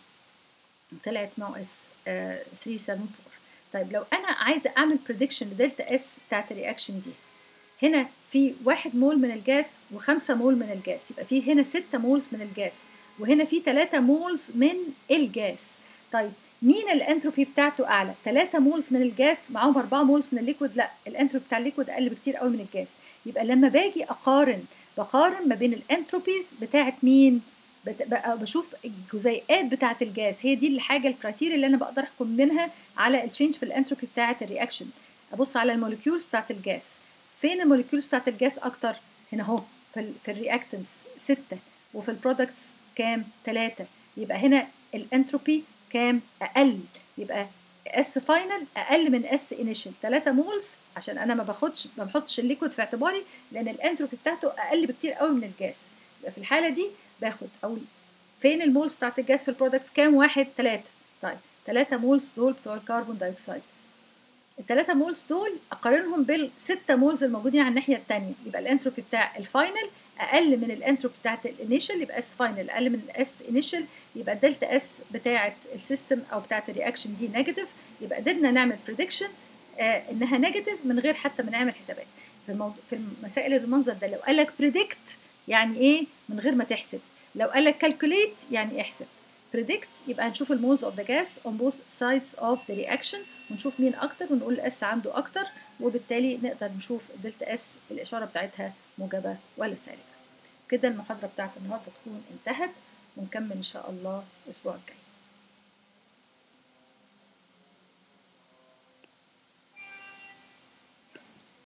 طلعت ناقص آه 374 طيب لو انا عايزه اعمل بريدكشن لدلتا اس بتاعت الرياكشن دي هنا في واحد مول من الجاس وخمسة مول من الجاس يبقى في هنا ستة مولز من الجاس وهنا في تلاتة مولز من الجاس طيب مين الانتروبي بتاعته اعلى 3 مولز من الجاس معاهم 4 مولز من الليكويد لا الانتروبي بتاع الليكويد اقل بكتير قوي من الجاس يبقى لما باجي اقارن بقارن ما بين الانتروبيز بتاعه مين بشوف الجزيئات بتاعه الجاس هي دي الحاجه الكرايتيريا اللي انا بقدر احكم منها على التشينج في الانتروبي بتاعه الرياكشن ابص على الموليكيولز بتاعه الجاس فين الموليكيولز بتاعه الجاس اكتر هنا اهو في, في الرياكتنس 6 وفي البرودكتس كام 3 يبقى هنا الانتروبي كام اقل يبقى اس فاينل اقل من اس انيشال 3 مولز عشان انا ما باخدش ما بحطش الليكويد في اعتباري لان الانتروبي بتاعته اقل بكتير قوي من الجاس يبقى في الحاله دي باخد اقول فين المولز بتاعت الجاس في البرودكتس كام واحد 3 طيب 3 مولز دول بتوع الكربون دايوكسيد الثلاثة مولز دول اقارنهم بالستة مولز الموجودين على الناحية الثانية يبقى الانتروبي بتاع الفاينل اقل من الانتروبي بتاعت الانيشال يبقى اس فاينل اقل من الاس انيشال يبقى الدلتا اس بتاعت السيستم او بتاعت الرياكشن دي نيجاتيف يبقى قدرنا نعمل بريدكشن آه انها نيجاتيف من غير حتى ما نعمل حسابات في الموضوع في المسائل اللي بالمنظر ده لو قال لك بريدكت يعني ايه من غير ما تحسب لو قال لك كالكوليت يعني احسب predict يبقى هنشوف المولز اوف ذا gas on both sides of the reaction ونشوف مين اكتر ونقول الاس عنده اكتر وبالتالي نقدر نشوف الدلتا اس الاشاره بتاعتها موجبه ولا سالبه كده المحاضره بتاعت النهارده تكون انتهت ونكمل ان شاء الله الاسبوع الجاي